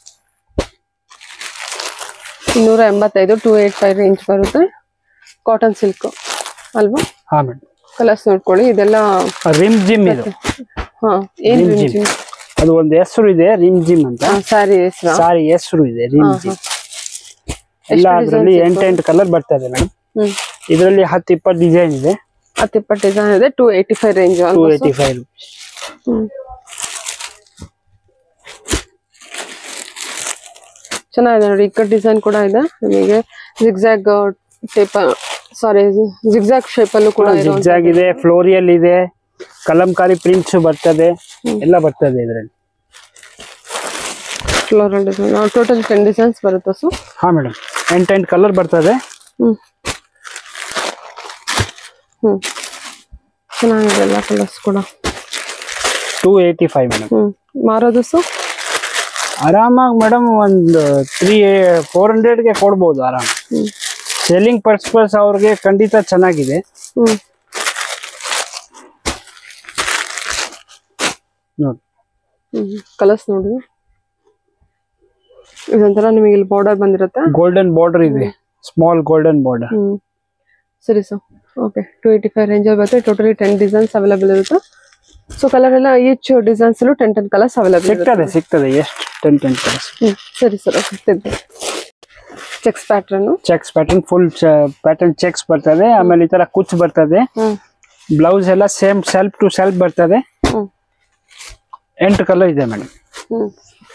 ಇನ್ನೂರ ಎಂಬತ್ತೈದು ಟೂ ಏಟ್ ಫೈವ್ ರೇಂಜ್ ಬರುತ್ತೆ ಕಾಟನ್ ಸಿಲ್ಕ್ ಅಲ್ವಾ ಹಾ ಮೇಡಮ್ ಕಲರ್ಸ್ ನೋಡ್ಕೊಳ್ಳಿ ಇದೆಲ್ಲ ರಿಮ್ ಜಿಮ್ ಇದು ಹಾ ಏನ್ Rim Jim. ಅದು ಒಂದು ಹೆಸರು ಇದೆ ರಿಮ್ ಜಿಮ್ ಅಂತ ಸ್ಯಾರಿ ಹೆಸರಾ ಸಾರಿ ಹೆಸರು ಇದೆ ರಿಮ್ ಜಿಮ್ ಎಲ್ಲ ಅದರಲ್ಲಿ ಎಂಟೆಂಟು ಕಲರ್ ಬರ್ತದೆ ಮೇಡಮ್ ಹ್ಮ್ ಇದರಲ್ಲಿ ಹತ್ತು ಇಪ್ಪತ್ತು ಡಿಸೈನ್ ಇದೆ ಹತ್ತು ಇಪ್ಪತ್ತು ಡಿಸೈನ್ ಇದೆ two eighty five range two eighty five ಹ್ಮ್ ಚೆನ್ನಾಗಿದೆ ನೋಡಿ ಇಕ್ಕ ಡಿಸೈನ್ ಕೂಡ ಇದೆ ನಿಮಗೆ zigzag type sari zigzag shape ಅಲ್ಲೂ ಕೂಡ ಇರೋ ಜಿಗ್ಜಾಗ್ ಇದೆ ಫ್ಲೋರಿಯಲ್ ಇದೆ ಕಲಂಕಾರಿ ಪ್ರಿಂಟ್ಸ್ ಬರ್ತದೆ ಎಲ್ಲ ಬರ್ತದೆ ಇದರಲ್ಲಿ floral design total ten designs ಬರುತ್ತೆ ಸೊ ಹಾ ಮೇಡಮ್ ಎಂಟೆಂಟು ಕಲರ್ ಬರ್ತದೆ ಹ್ಮ್ ಹ್ಮ್ ಚೆನ್ನಾಗಿದೆ ಎಲ್ಲ ಕಲರ್ಸ್ ಕೂಡ ಟೂ ಏಯ್ಟಿ ಫೈವ್ ಮೇಡಮ್ ಹ್ಮ್ ಮಾರೋದು ಸೊ ಆರಾಮಾಗಿ ಮೇಡಮ್ ಒಂದು ತ್ರೀ ಫೋರ್ ಹಂಡ್ರೆಡ್ಗೆ ಕೊಡ್ಬೋದು ಆರಾಮ ಹ್ಮ್ ಸೆಲ್ಲಿಂಗ್ ಪರ್ಪಸ್ ಅವ್ರಿಗೆ ಖಂಡಿತ ಚೆನ್ನಾಗಿದೆ ಹ್ಮ್ ನೋಡಿ ಹ್ಮ್ ಕಲರ್ಸ್ ನೋಡಿ ಇದೊಂಥರ ನಿಮಗೆ ಇಲ್ಲಿ ಬಾರ್ಡರ್ ಬಂದಿರುತ್ತೆ ಗೋಲ್ಡನ್ ಬಾರ್ಡರ್ ಇದೆ ಸ್ಮಾಲ್ ಗೋಲ್ಡನ್ ಬಾರ್ಡರ್ ಹ್ಮ್ ಸರಿ sir okay two eighty five ರೇಂಜಲ್ಲಿ ಬರುತ್ತೆ ಟೋಟಲಿ ಟೆನ್ ಡಿಸೈನ್ಸ್ ಅವೈಲೇಬಲ್ ಇರುತ್ತೆ ಸೊ ಕಲರ್ ಎಲ್ಲ ಈಚ್ ಡಿಸೈನ್ಸ್ ಅಲ್ಲೂ ಟೆನ್ ಟೆನ್ ಕಲರ್ಸ್ ಅವೈಲೇಬಲ್ ಇರುತ್ತೆ ಸಿಗ್ತದೆ ಸಿಗ್ತದೆ ಎಷ್ಟು ಟೆನ್ ಟೆನ್ ಕಲರ್ಸ್ ಹ್ಮ್ ಸರಿ ಸರ್ ಓಕೆ ತೆಗ್ದು checks pattern checks pattern full pattern checks ಬರ್ತದೆ ಆಮೇಲೆ ಈ ತರ ಕುಚ್ ಬರ್ತದೆ ಹ್ಮ್ ಬ್ಲೌಸ್ ಎಲ್ಲ ಸೇಮ್ ಸೆಲ್ಫ್ ಟು ಸೆಲ್ಫ್ ಬರ್ತದೆ ಹ್ಮ್ ಎಂಟು ಕಲರ್ ಇದೆ ಮೇಡಮ್ ಹ್ಮ್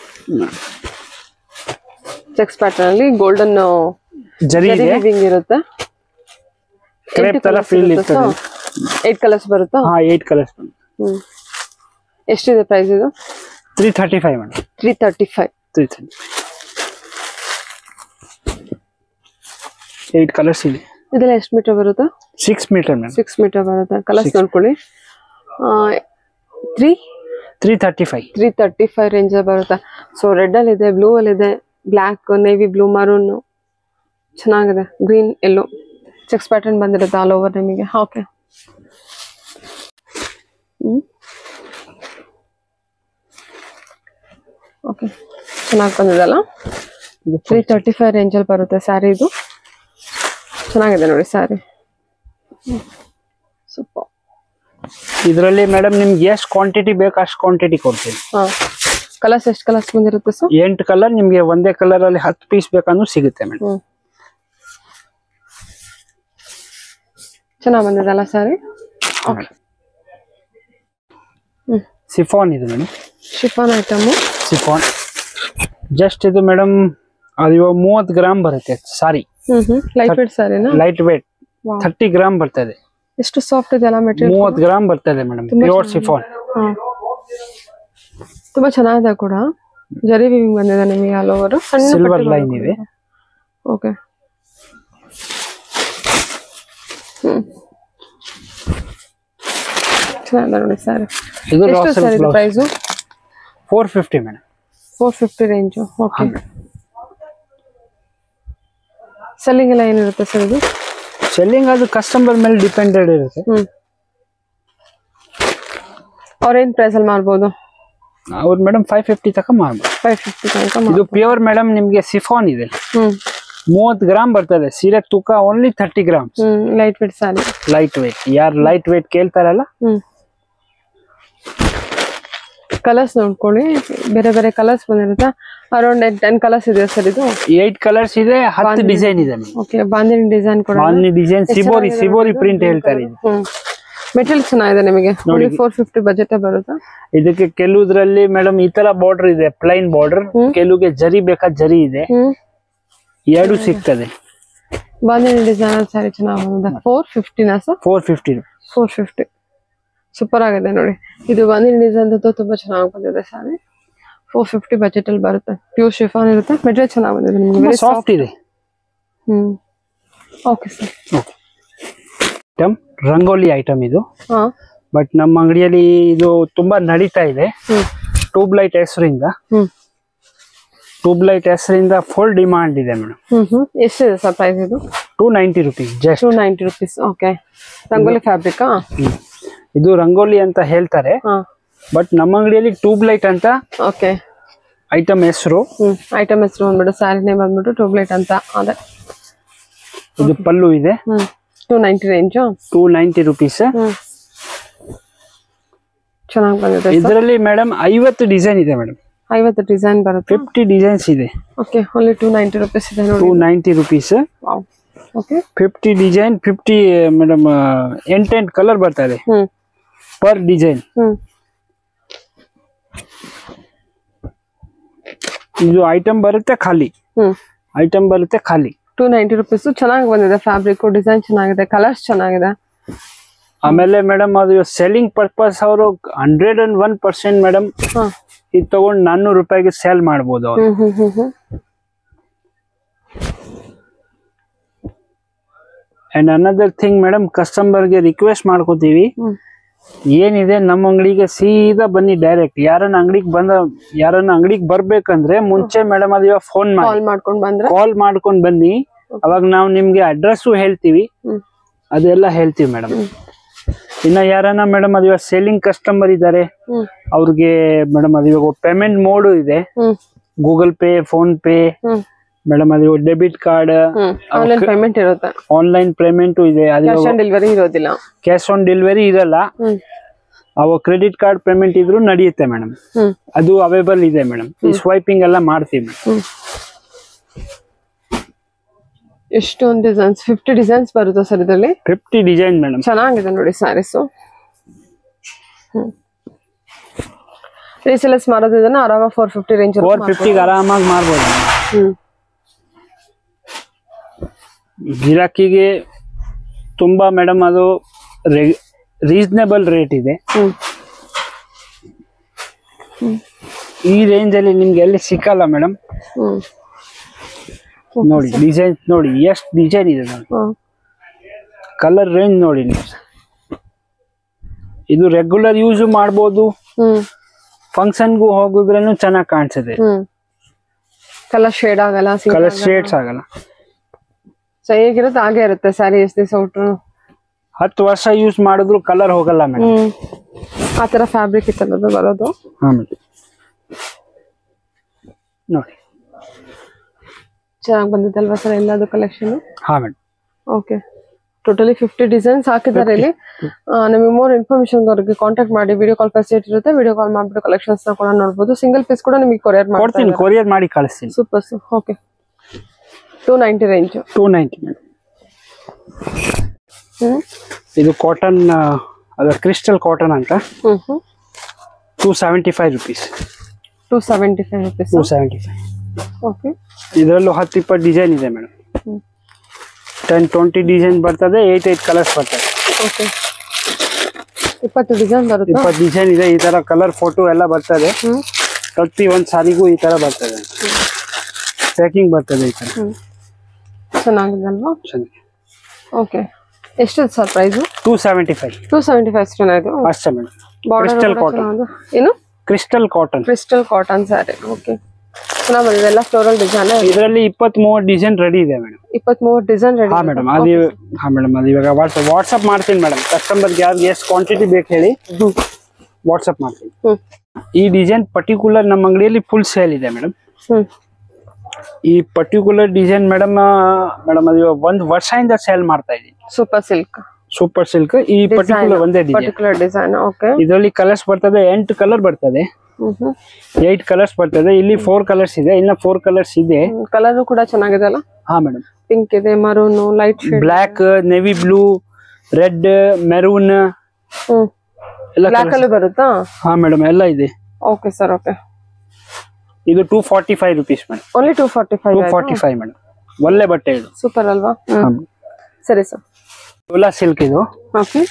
ಚೆಕ್ಸ್ ಪ್ಯಾಟರ್ನ್ ಅಲ್ಲಿ ಗೋಲ್ಡನ್ ಜರಿ ಇದೆ ವಿವಿಂಗ್ ಇರುತ್ತೆ ಕ್ರೇಪ್ ತರ ಫೀಲ್ ಇರ್ತದೆ ಏಟ್ ಕಲರ್ಸ್ ಬರುತ್ತಾ ಹಾ ಏಟ್ ಕಲರ್ಸ್ ಹ್ಮ್ ಎಷ್ಟಿದೆ ಪ್ರೈಸ್ ಇದು three thirty five madam three thirty five three thirty eight colours ಇದೆ ಇದೆಲ್ಲ ಎಷ್ಟು ಮೀಟರ್ ಬರುತ್ತೆ six metre madam six metre ಬರುತ್ತೆ ಕಲರ್ಸ್ ನೋಡ್ಕೊಳ್ಳಿ three three thirty five three thirty five range ಬರುತ್ತೆ ಸೊ ರೆಡ್ ಅಲ್ಲಿ ಇದೆ ಬ್ಲೂ ಅಲ್ಲಿ ಇದೆ ಬ್ಲ್ಯಾಕ್ ನೇವಿ ಬ್ಲೂ ಮರೂನ್ ಚೆನ್ನಾಗಿದೆ ಗ್ರೀನ್ ಎಲ್ಲೋ ಚೆಕ್ಸ್ ಪ್ಯಾಟರ್ನ್ ಬಂದಿರುತ್ತೆ ಆಲ್ ಓವರ್ ನಿಮಗೆ ಓಕೆ ಓಕೆ ಚೆನ್ನಾಗಿ ಬಂದಿದೆಲ್ಲ ತ್ರೀ ತರ್ಟಿ ಫೈವ್ ರೇಂಜಲ್ಲಿ ಬರುತ್ತೆ ಸ್ಯಾರಿ ಇದು ಚೆನ್ನಾಗಿದೆ ನೋಡಿ ಸ್ಯಾರಿ ಸೂಪರ್ ಇದರಲ್ಲಿ ಮೇಡಮ್ ನಿಮ್ಗೆ ಎಷ್ಟು ಕ್ವಾಂಟಿಟಿ ಬೇಕು ಅಷ್ಟು ಕ್ವಾಂಟಿಟಿ ಕೊಡ್ತೀನಿ ಹಾಂ ಕಲರ್ಸ್ ಎಷ್ಟು ಕಲರ್ಸ್ ಬಂದಿರುತ್ತೆ ಸರ್ ಎಂಟು ಕಲರ್ ನಿಮ್ಗೆ ಒಂದೇ ಕಲರ್ ಅಲ್ಲಿ ಹತ್ತು ಪೀಸ್ ಬೇಕಂದ್ರೂ ಸಿಗುತ್ತೆ ಮೇಡಮ್ ಹ್ಮ್ ಚೆನ್ನಾಗಿ ಬಂದಿದಲ್ಲ ಸ್ಯಾರಿ ಹ್ಮ್ ಸಿಫಾನ್ ಇದು madam chiffon item chiffon just ಇದು ಮೇಡಮ್ ಅದು ಇವಾಗ ಮೂವತ್ತು ಗ್ರಾಮ್ ಬರುತ್ತೆ ಸಾರಿ ಹ್ಮ್ ಹ್ಮ್ ಲೈಟ್ ವೇಟ್ ಸ್ಯಾರಿನಾ ಲೈಟ್ ವೇಟ್ ಥರ್ಟಿ ಗ್ರಾಮ್ ಬರ್ತದೆ ಎಷ್ಟು ಸಾಫ್ಟ್ ಇದೆ ಅಲ್ಲ ಮೆಟೀರಿಯಲ್ ಮೂವತ್ತು ಗ್ರಾಮ್ ಬರ್ತದೆ ಮೇಡಮ್ ಪ್ಯೂರ್ ಸಿಫಾನ್ ಹಾ ತುಂಬಾ ಚೆನ್ನಾಗಿದೆ ಕೂಡ ಜರಿ ವಿವಿಂಗ್ ಬಂದಿದೆ ನಿಮಗೆ ಆಲ್ ಓವರ್ ಸಣ್ಣ ಸಿಲ್ವರ್ ಲೈನ್ ಇದೆ ಓಕೆ ಹ್ಮ್ ಚೆನ್ನಾಗಿದೆ ನೋಡಿ ಸ್ಯಾರಿ ಇದು ಎಷ್ಟು ಸರ್ ಇದು price four fifty madam four fifty range okay selling ಎಲ್ಲ ಏನಿರುತ್ತೆ ಸರ್ ಇದು ಸೆಲ್ಲಿಂಗ್ ಅದು ಕಸ್ಟಮರ್ ಮೇಲೆ ಡಿಪೆಂಡೆಡ್ ಇರುತ್ತೆ ಹ್ಮ್ ಅವ್ರೇನ್ ಪ್ರೈಸ್ ಅಲ್ಲಿ ಮಾರ್ಬೋದು ಅವ್ರು ಮೇಡಮ್ ಫೈವ್ ಫಿಫ್ಟಿ ತಕ ಮಾಡ್ಬೋದು ಫೈವ್ ಫಿಫ್ಟಿ ತನಕ ಮಾರ್- ಇದು ಪ್ಯೂರ್ ಮೇಡಮ್ ನಿಮ್ಗೆ ಸಿಫಾನ್ ಇದೆ ಹ್ಮ್ ಮೂವತ್ತು ಗ್ರಾಮ್ ಬರ್ತದೆ ಸೀರೆ ತೂಕ ಓನ್ಲಿ ಥರ್ಟಿ ಗ್ರಾಮ್ ಹ್ಮ್ light weight sari light weight ಯಾರು ಲೈಟ್ ವೇಟ್ ಕೇಳ್ತಾರಲ್ಲ ಹ್ಮ್ ಕಲರ್ಸ್ ನೋಡ್ಕೊಳ್ಳಿ ಬೇರೆ ಬೇರೆ ಕಲರ್ಸ್ ಬಂದಿರುತ್ತೆ ಅರೌಂಡ್ ಟೆನ್ ಕಲರ್ಸ್ ಇದೆ ಸರ್ ಇದು ಏಟ್ ಕಲರ್ಸ್ ಇದೆ ಹತ್ತು ಡಿಸೈನ್ ಇದೆ ಓಕೆ ಬಾಂದಿನಿ ಡಿಸೈನ್ ಕೂಡ only design shibori shibori print ಹೇಳ್ತಾರೆ ಇದು ಹ್ಮ್ ಮೆಟೀರಿಯಲ್ ಚೆನ್ನಾಗಿದೆ ನಿಮಗೆ ಫೋರ್ ಫಿಫ್ಟಿ ಬಜೆಟ್ ಬರುತ್ತೆ ಇದಕ್ಕೆ ಕೆಲವುದ್ರಲ್ಲಿ ಮೇಡಮ್ ಈ ತರ ಬಾರ್ಡರ್ ಇದೆ ಪ್ಲೈನ್ ಬಾರ್ಡರ್ ಕೆಲವಿಗೆ ಜರಿ ಬೇಕಾ ಜರಿ ಇದೆ ಹ್ಮ್ ಎರಡು ಸಿಗ್ತದೆ ಬಾಂದಿನಿ ಡಿಸೈನ್ ಸ್ಯಾರಿ ಚೆನ್ನಾಗಿ ಬಂದಿದೆ ಫೋರ್ ಫಿಫ್ಟಿನಾ sir four fifty four fifty super ಆಗಿದೆ ನೋಡಿ ಇದು ಬಾಂದಿನಿ ಡಿಸೈನ್ ಅಂತೂ ತುಂಬಾ ಚೆನ್ನಾಗಿ ಬಂದಿದೆ ಸ್ಯಾರಿ ಫೋರ್ ಫಿಫ್ಟಿ ಬಜೆಟ್ ಅಲ್ಲಿ ಬರುತ್ತೆ ಪ್ಯೂರ್ ಶಿಫಾನ್ ಇರುತ್ತೆ ಮೆಟೀರಿಯಲ್ ಚೆನ್ನಾಗಿ ಬಂದಿದೆ ನಿಮ್ಗೆ ವೆರಿ ಸಾಫ್ಟ್ ಸಾಫ್ಟ್ ಇದೆ ಹ್ಮ್ okay sir item rangoli item ಇದು ಹಾ ಬಟ್ ನಮ್ಮ ಅಂಗಡಿಯಲ್ಲಿ ಇದು ತುಂಬಾ ನಡೀತಾ ಇದೆ ಹ್ಮ್ ಟ್ಯೂಬ್ ಲೈಟ್ ಹೆಸರಿಂದ ಹ್ಮ್ ಟ್ಯೂಬ್ ಲೈಟ್ ಹೆಸರಿಂದ ಫುಲ್ ಡಿಮಾಂಡ್ ಇದೆ ಮೇಡಮ್ ಹ್ಮ್ ಹ್ಮ್ ಎಷ್ಟಿದೆ ಸರ್ ಪ್ರೈಸ್ ಇದು two ninety rupees just two ninety rupees okay rangoli ಫ್ಯಾಬ್ರಿಕಾ ಇದು ರಂಗೋಲಿ ಅಂತ ಹೇಳ್ತಾರೆ ಹಾ ಬಟ್ ನಮ್ಮ ಅಂಗಡಿಯಲ್ಲಿ ಟ್ಯೂಬ್ ಲೈಟ್ ಅಂತ ಓಕೆ ಐಟಮ್ ಹೆಸರು ಹ್ಮ್ ಐಟಮ್ ಹೆಸರು ಬಂದ್ಬಿಟ್ಟು ಸ್ಯಾರಿ ನೇಮ್ ಬಂದ್ಬಿಟ್ಟು ಟ್ಯೂಬ್ಲೈಟ್ ಅಂತ ಅದೇ ಇದು ಪಲ್ಲು ಇದೆ ಹ್ಮ್ two ninety range two ninety rupees ಹ್ಮ್ ಚೆನ್ನಾಗಿ ಬಂದಿದೆ ಸರ್ ಇದರಲ್ಲಿ ಮೇಡಮ್ ಐವತ್ತು ಡಿಸೈನ್ ಇದೆ ಮೇಡಮ್ ಐವತ್ತು ಡಿಸೈನ್ ಬರುತ್ತೆ ಫಿಫ್ಟಿ ಡಿಸೈನ್ಸ್ ಇದೆ ಓಕೆ ಓನ್ಲಿ ಟೂ ನೈಂಟಿ ರುಪೀಸ್ ಇದೆ ಟೂ ನೋಡಿ ninety rupees wow okay fifty design fifty madam ಎಂಟೆಂಟು ಕಲರ್ ಬರ್ತಾ ಇದೆ ಹ್ಮ್ ಪರ್ ಡಿಸೈನ್ ಹ್ಮ್ ಇದು ಐಟಮ್ ಬರುತ್ತೆ ಖಾಲಿ ಹ್ಮ್ ಐಟಮ್ ಬರುತ್ತೆ ಖಾಲಿ ಟೂ ನೈಂಟಿ ರುಪೀಸ್ ಚೆನ್ನಾಗಿ ಬಂದಿದೆ ಫ್ಯಾಬ್ರಿಕ್ ಡಿಸೈನ್ ಚೆನ್ನಾಗಿದೆ ಕಲರ್ಸ್ ಚೆನ್ನಾಗಿದೆ ಆಮೇಲೆ ಮೇಡಮ್ ಅದು ಸೆಲ್ಲಿಂಗ್ ಪರ್ಪಸ್ ಅವರು hundred and one percent madam ಹಾ ಇದು ತಗೊಂಡು ನಾನ್ನೂರು ರೂಪಾಯಿಗೆ ಸೇಲ್ ಮಾಡ್ಬೋದು ಅವ್ರು ಹ್ಮ್ ಹ್ಮ್ ಹ್ಮ್ ಹ್ಮ್ ಅಂಡ್ ಅನದರ್ ಥಿಂಗ್ ಮೇಡಮ್ ಕಸ್ಟಮರ್ಗೆ ರಿಕ್ವೆಸ್ಟ್ ಮಾಡ್ಕೋತೀವಿ ಹ್ಮ್ ಏನಿದೆ ನಮ್ಮ ಅಂಗಡಿಗೆ ಸೀದಾ ಬನ್ನಿ ಡೈರೆಕ್ಟ್ ಯಾರನ್ನ ಅಂಗಡಿಗೆ ಬಂದ ಯಾರನ್ನ ಅಂಗಡಿಗೆ ಬರ್ಬೇಕಂದ್ರೆ ಮುಂಚೆ ಮೇಡಮ್ ಅದು ಫೋನ್ ಮಾಡಿ ಕಾಲ್ ಮಾಡ್ಕೊಂಡ್ ಬಂದ್ರೆ ಕಾಲ್ ಮಾಡ್ಕೊಂಡ್ ಬನ್ನಿ ಅವಾಗ ನಾವು ನಿಮ್ಗೆ ಅಡ್ರೆಸ್ಸು ಹೇಳ್ತೀವಿ ಹ್ಮ್ ಅದೆಲ್ಲ ಹೇಳ್ತೀವಿ ಮೇಡಮ್ ಇನ್ನ ಯಾರನ್ನ ಮೇಡಮ್ ಅದು ಇವಾಗ ಸೇಲಿಂಗ್ ಕಸ್ಟಮರ್ ಇದ್ದಾರೆ ಹ್ಮ್ ಅವ್ರಿಗೆ ಮೇಡಮ್ ಅದು ಇವಾಗ ಪೇಮೆಂಟ್ ಮೋಡು ಇದೆ ಹ್ಮ್ ಗೂಗಲ್ ಪೇ ಫೋನ್ ಪೇ ಹ್ಮ್ ಮೇಡಮ್ ಅದು ಡೆಬಿಟ್ ಕಾರ್ಡ್ ಹ್ಮ್ ಆನ್ಲೈನ್ ಪೇಮೆಂಟ್ ಇರುತ್ತೆ ಆನ್ಲೈನ್ ಪೇಮೆಂಟ್ ಇದೆ ಅದು ಕ್ಯಾಶ್ ಆನ್ ಡೆಲಿವರಿ ಇರೋದಿಲ್ಲ ಕ್ಯಾಶ್ ಆನ್ ಡೆಲಿವರಿ ಇರಲ್ಲ ಹ್ಮ್ ಅವ ಕ್ರೆಡಿಟ್ ಕಾರ್ಡ್ ಪೇಮೆಂಟ್ ಇದ್ರು ನಡೆಯುತ್ತೆ ಮೇಡಮ್ ಹ್ಮ್ ಅದು ಅವೈಬಲ್ ಇದೆ ಮೇಡಮ್ ಈ ಸ್ವೈಪಿಂಗ್ ಎಲ್ಲ ಮಾಡ್ತೀವಿ ಮೇಡಮ್ ಹ್ಮ್ ಎಷ್ಟೊಂದು ಡಿಸೈನ್ಸ್ ಫಿಫ್ಟಿ ಡಿಸೈನ್ಸ್ ಬರುತ್ತೆ ಸರ್ ಇದರಲ್ಲಿ ಫಿಫ್ಟಿ ಡಿಸೈನ್ ಮೇಡಮ್ ಚೆನ್ನಾಗಿದೆ ನೋಡಿ ಸ್ಯಾರೀಸು ಹ್ಮ್ ರೀಸೆಲರ್ಸ್ ಮಾರೋದಿದ್ದನ್ನ ಆರಾಮ ಫೋರ್ ಫಿಫ್ಟಿ ರೇಂಜ್ ಫೋರ್ ಫಿಫ್ಟಿಗೆ ಆರಾಮಾಗಿ ಮಾರ್ಬೋದು madam. ಹ್ಮ್ ಗಿರಾಕಿಗೆ ತುಂಬಾ ಮೇಡಮ್ ಅದು ರೀಸನೇಬಲ್ ರೇಟ್ ಇದೆ ಹ್ಮ್ ಈ ರೇಂಜ್ ಅಲ್ಲಿ ನಿಮ್ಗೆ ಎಲ್ಲಿ ಸಿಕ್ಕಲ್ಲ ಮೇಡಮ್ ಹ್ಮ್ ನೋಡಿ ಡಿಸೈನ್ ನೋಡಿ ಎಷ್ಟು ಡಿಸೈನ್ ಇದೆ ನೋಡಿ ಹ್ಮ್ ಕಲರ್ ರೇಂಜ್ ನೋಡಿ ನೀವು ಇದು ರೆಗ್ಯುಲರ್ ಯೂಸ್ ಮಾಡ್ಬೋದು ಹ್ಮ್ ಫಂಕ್ಷನ್ಗೂ ಹೋಗಿದ್ರೂ ಚೆನ್ನಾಗಿ ಕಾಣಿಸುತ್ತೆ ಹ್ಮ್ ಕಲರ್ ಶೇಡ್ ಆಗಲ್ಲ ಕಲರ್ ಶೇಡ್ಸ್ ಆಗಲ್ಲ ಸೊ ಹೇಗಿರುತ್ತೆ ಹಾಗೆ ಇರುತ್ತೆ ಸ್ಯಾರಿ ಎಷ್ಟು ದಿವಸ ಉಟ್ರು ಹತ್ತು ವರ್ಷ ಯೂಸ್ ಮಾಡಿದ್ರು ಕಲರ್ ಹೋಗಲ್ಲ ಮೇಡಮ್ ಹ್ಮ್ ಆ ತರ ಫ್ಯಾಬ್ರಿಕ್ ಇತ್ತಲ್ಲ ಬರೋದು ಹಾ ಮೇಡಮ್ ನೋಡಿ ಚೆನ್ನಾಗಿ ಬಂದಿದ್ದಲ್ವಾ ಸರ್ ಎಲ್ಲದು ಕಲೆಕ್ಷನ್ ಹಾ madam okay totally fifty designs ಹಾಕಿದ್ದಾರೆ ಇಲ್ಲಿ ಆ, ನಿಮಗೆ ಮೋರ್ ಇನ್ಫಾರ್ಮೇಶನ್ ಅವ್ರಿಗೆ ಕಾಂಟ್ಯಾಕ್ಟ್ ಮಾಡಿ ವಿಡಿಯೋ ಕಾಲ್ ಫೆಸಿಲಿಟಿ ಇರುತ್ತೆ ವಿಡಿಯೋ ಕಾಲ್ ಮಾಡ್ಬಿಟ್ಟು ಕಲೆಕ್ಷನ್ಸ್ ನ ಕೂಡ ನೋಡ್ಬೋದು ಸಿಂಗಲ್ ಪೀಸ್ ಕೂಡ ನಿಮಗೆ ಕೊರಿಯರ್ ಕೊಡ್ತೀನಿ ಮಾಡ್ತೀನಿ ಕೊರಿಯರ್ ಮಾಡಿ ಕಳಿಸ್ತೀನಿ super okay two ninety range two ninety madam ಹ್ಮ್ ಇದು ಕಾಟನ್ ಅದು ಕ್ರಿಸ್ಟಲ್ ಕಾಟನ್ ಅಂತ ಹ್ಮ್ ಹ್ಮ್ two seventy five rupees two seventy five rupees two seventy five okay ಇದರಲ್ಲೂ ಹತ್ತು ಇಪ್ಪತ್ತು ಡಿಸೈನ್ ಇದೆ ಮೇಡಮ್ ಹ್ಮ್ ಟೆನ್ ಟ್ವೆಂಟಿ ಡಿಸೈನ್ ಬರ್ತದೆ ಏಯ್ಟ್ ಏಯ್ಟ್ ಕಲರ್ಸ್ ಬರ್ತದೆ ಓಕೆ ಇಪ್ಪತ್ತು ಡಿಸೈನ್ ಬರುತ್ತಾ ಇಪ್ಪತ್ತು ಡಿಸೈನ್ ಇದೆ ಈ ತರ ಕಲರ್ ಫೋಟೋ ಎಲ್ಲ ಬರ್ತದೆ ಹ್ಮ್ ಪ್ರತಿ ಒಂದು ಸಾರಿಗೂ ಈ ತರ ಬರ್ತದೆ ಪ್ಯಾಕಿಂಗ್ ಬರ್ತದೆ ಈ ತರ ಹ್ಮ್ ಚೆನ್ನಾಗಿದೆ ಅಲ್ವಾ ಚೆನ್ನಾಗಿ ಓಕೆ ಎಷ್ಟಿದೆ sir price two seventy five two seventy five ಚೆನ್ನಾಗಿದೆ ಅಷ್ಟೇ ಮೇಡಮ್ ಬಾರ್ಡರ್ ಕ್ರಿಸ್ಟಲ್ ಕಾಟನ್ ಏನು crystal cotton crystal cotton sari okay ಚೆನ್ನಾಗಿ ಬಂದಿದೆ ಎಲ್ಲ ಫ್ಲೋರಲ್ ಡಿಸೈನ್ ಇದರಲ್ಲಿ ಇಪ್ಪತ್ತ್ ಮೂವತ್ತು ಡಿಸೈನ್ ರೆಡಿ ಇದೆ ಮೇಡಮ್ ಇಪ್ಪತ್ತ್ ಮೂವತ್ತು ಡಿಸೈನ್ ರೆಡಿ ಹಾ ಮೇಡಮ್ ಅದು ಹಾ ಮೇಡಮ್ ಅದು ಇವಾಗ ವಾಟ್ಸಪ್ ವಾಟ್ಸಪ್ ಮಾಡ್ತೀನಿ ಮೇಡಮ್ ಕಸ್ಟಮರ್ಗೆ ಯಾರಿಗೆ ಎಷ್ಟು ಕ್ವಾಂಟಿಟಿ ಬೇಕು ಹೇಳಿ ಹ್ಮ್ ವಾಟ್ಸಪ್ ಮಾಡ್ತೀನಿ ಹ್ಮ್ ಈ ಡಿಸೈನ್ ಪರ್ಟಿಕ್ಯುಲರ್ ನಮ್ಮ ಅಂಗಡಿಯಲ್ಲಿ ಫುಲ್ ಸೇಲ್ ಇದೆ ಮೇಡಮ್ ಹ್ಮ್ ಈ ಪರ್ಟಿಕ್ಯುಲರ್ ಡಿಸೈನ್ ಮೇಡಮ್ ಮೇಡಮ್ ಅದು ಇವಾಗ ಒಂದು ವರ್ಷದಿಂದ ಸೇಲ್ ಮಾಡ್ತಾ ಇದ್ದೀನಿ ಸೂಪರ್ ಸಿಲ್ಕ್ ಸೂಪರ್ ಸಿಲ್ಕ್ ಈ ಪರ್ಟಿಕ್ಯುಲರ್ ಒಂದೇ ಡಿಸೈನ್ ಪರ್ಟಿಕ್ಯುಲರ್ ಡಿಸೈನ್ ಓಕೆ ಇದರಲ್ಲಿ ಕಲರ್ಸ್ ಬರ್ತದೆ ಎಂಟು ಕಲರ್ ಬರ್ತದೆ ಹ್ಮ್ ಹ್ಮ್ ಏಟ್ ಕಲರ್ಸ್ ಬರ್ತದೆ ಇಲ್ಲಿ ಫೋರ್ ಕಲರ್ಸ್ ಇದೆ ಇನ್ನ ಫೋರ್ ಕಲರ್ಸ್ ಇದೆ ಕಲರ್ ಕೂಡ ಚೆನ್ನಾಗಿದೆ ಅಲ್ಲ ಹಾ ಮೇಡಮ್ ಪಿಂಕ್ ಇದೆ maroon light shade black navy blue red maroon ಹ್ಮ್ ಎಲ್ಲ ಬ್ಲಾಕ್ ಅಲ್ಲೂ ಬರುತ್ತಾ ಹಾ ಮೇಡಮ್ ಎಲ್ಲ ಇದೆ ಓಕೆ ಸರ್ ಓಕೆ ಇದು two forty five rupees madam only two forty two five forty five madam ಒಳ್ಳೆ ಬಟ್ಟೆ ಇದು ಸೂಪರ್ ಅಲ್ವಾ ಹ್ಮ್ ಸರಿ ಸರ್ ಡೋಲಾ ಸಿಲ್ಕ್ ಇದು ಓಕೆ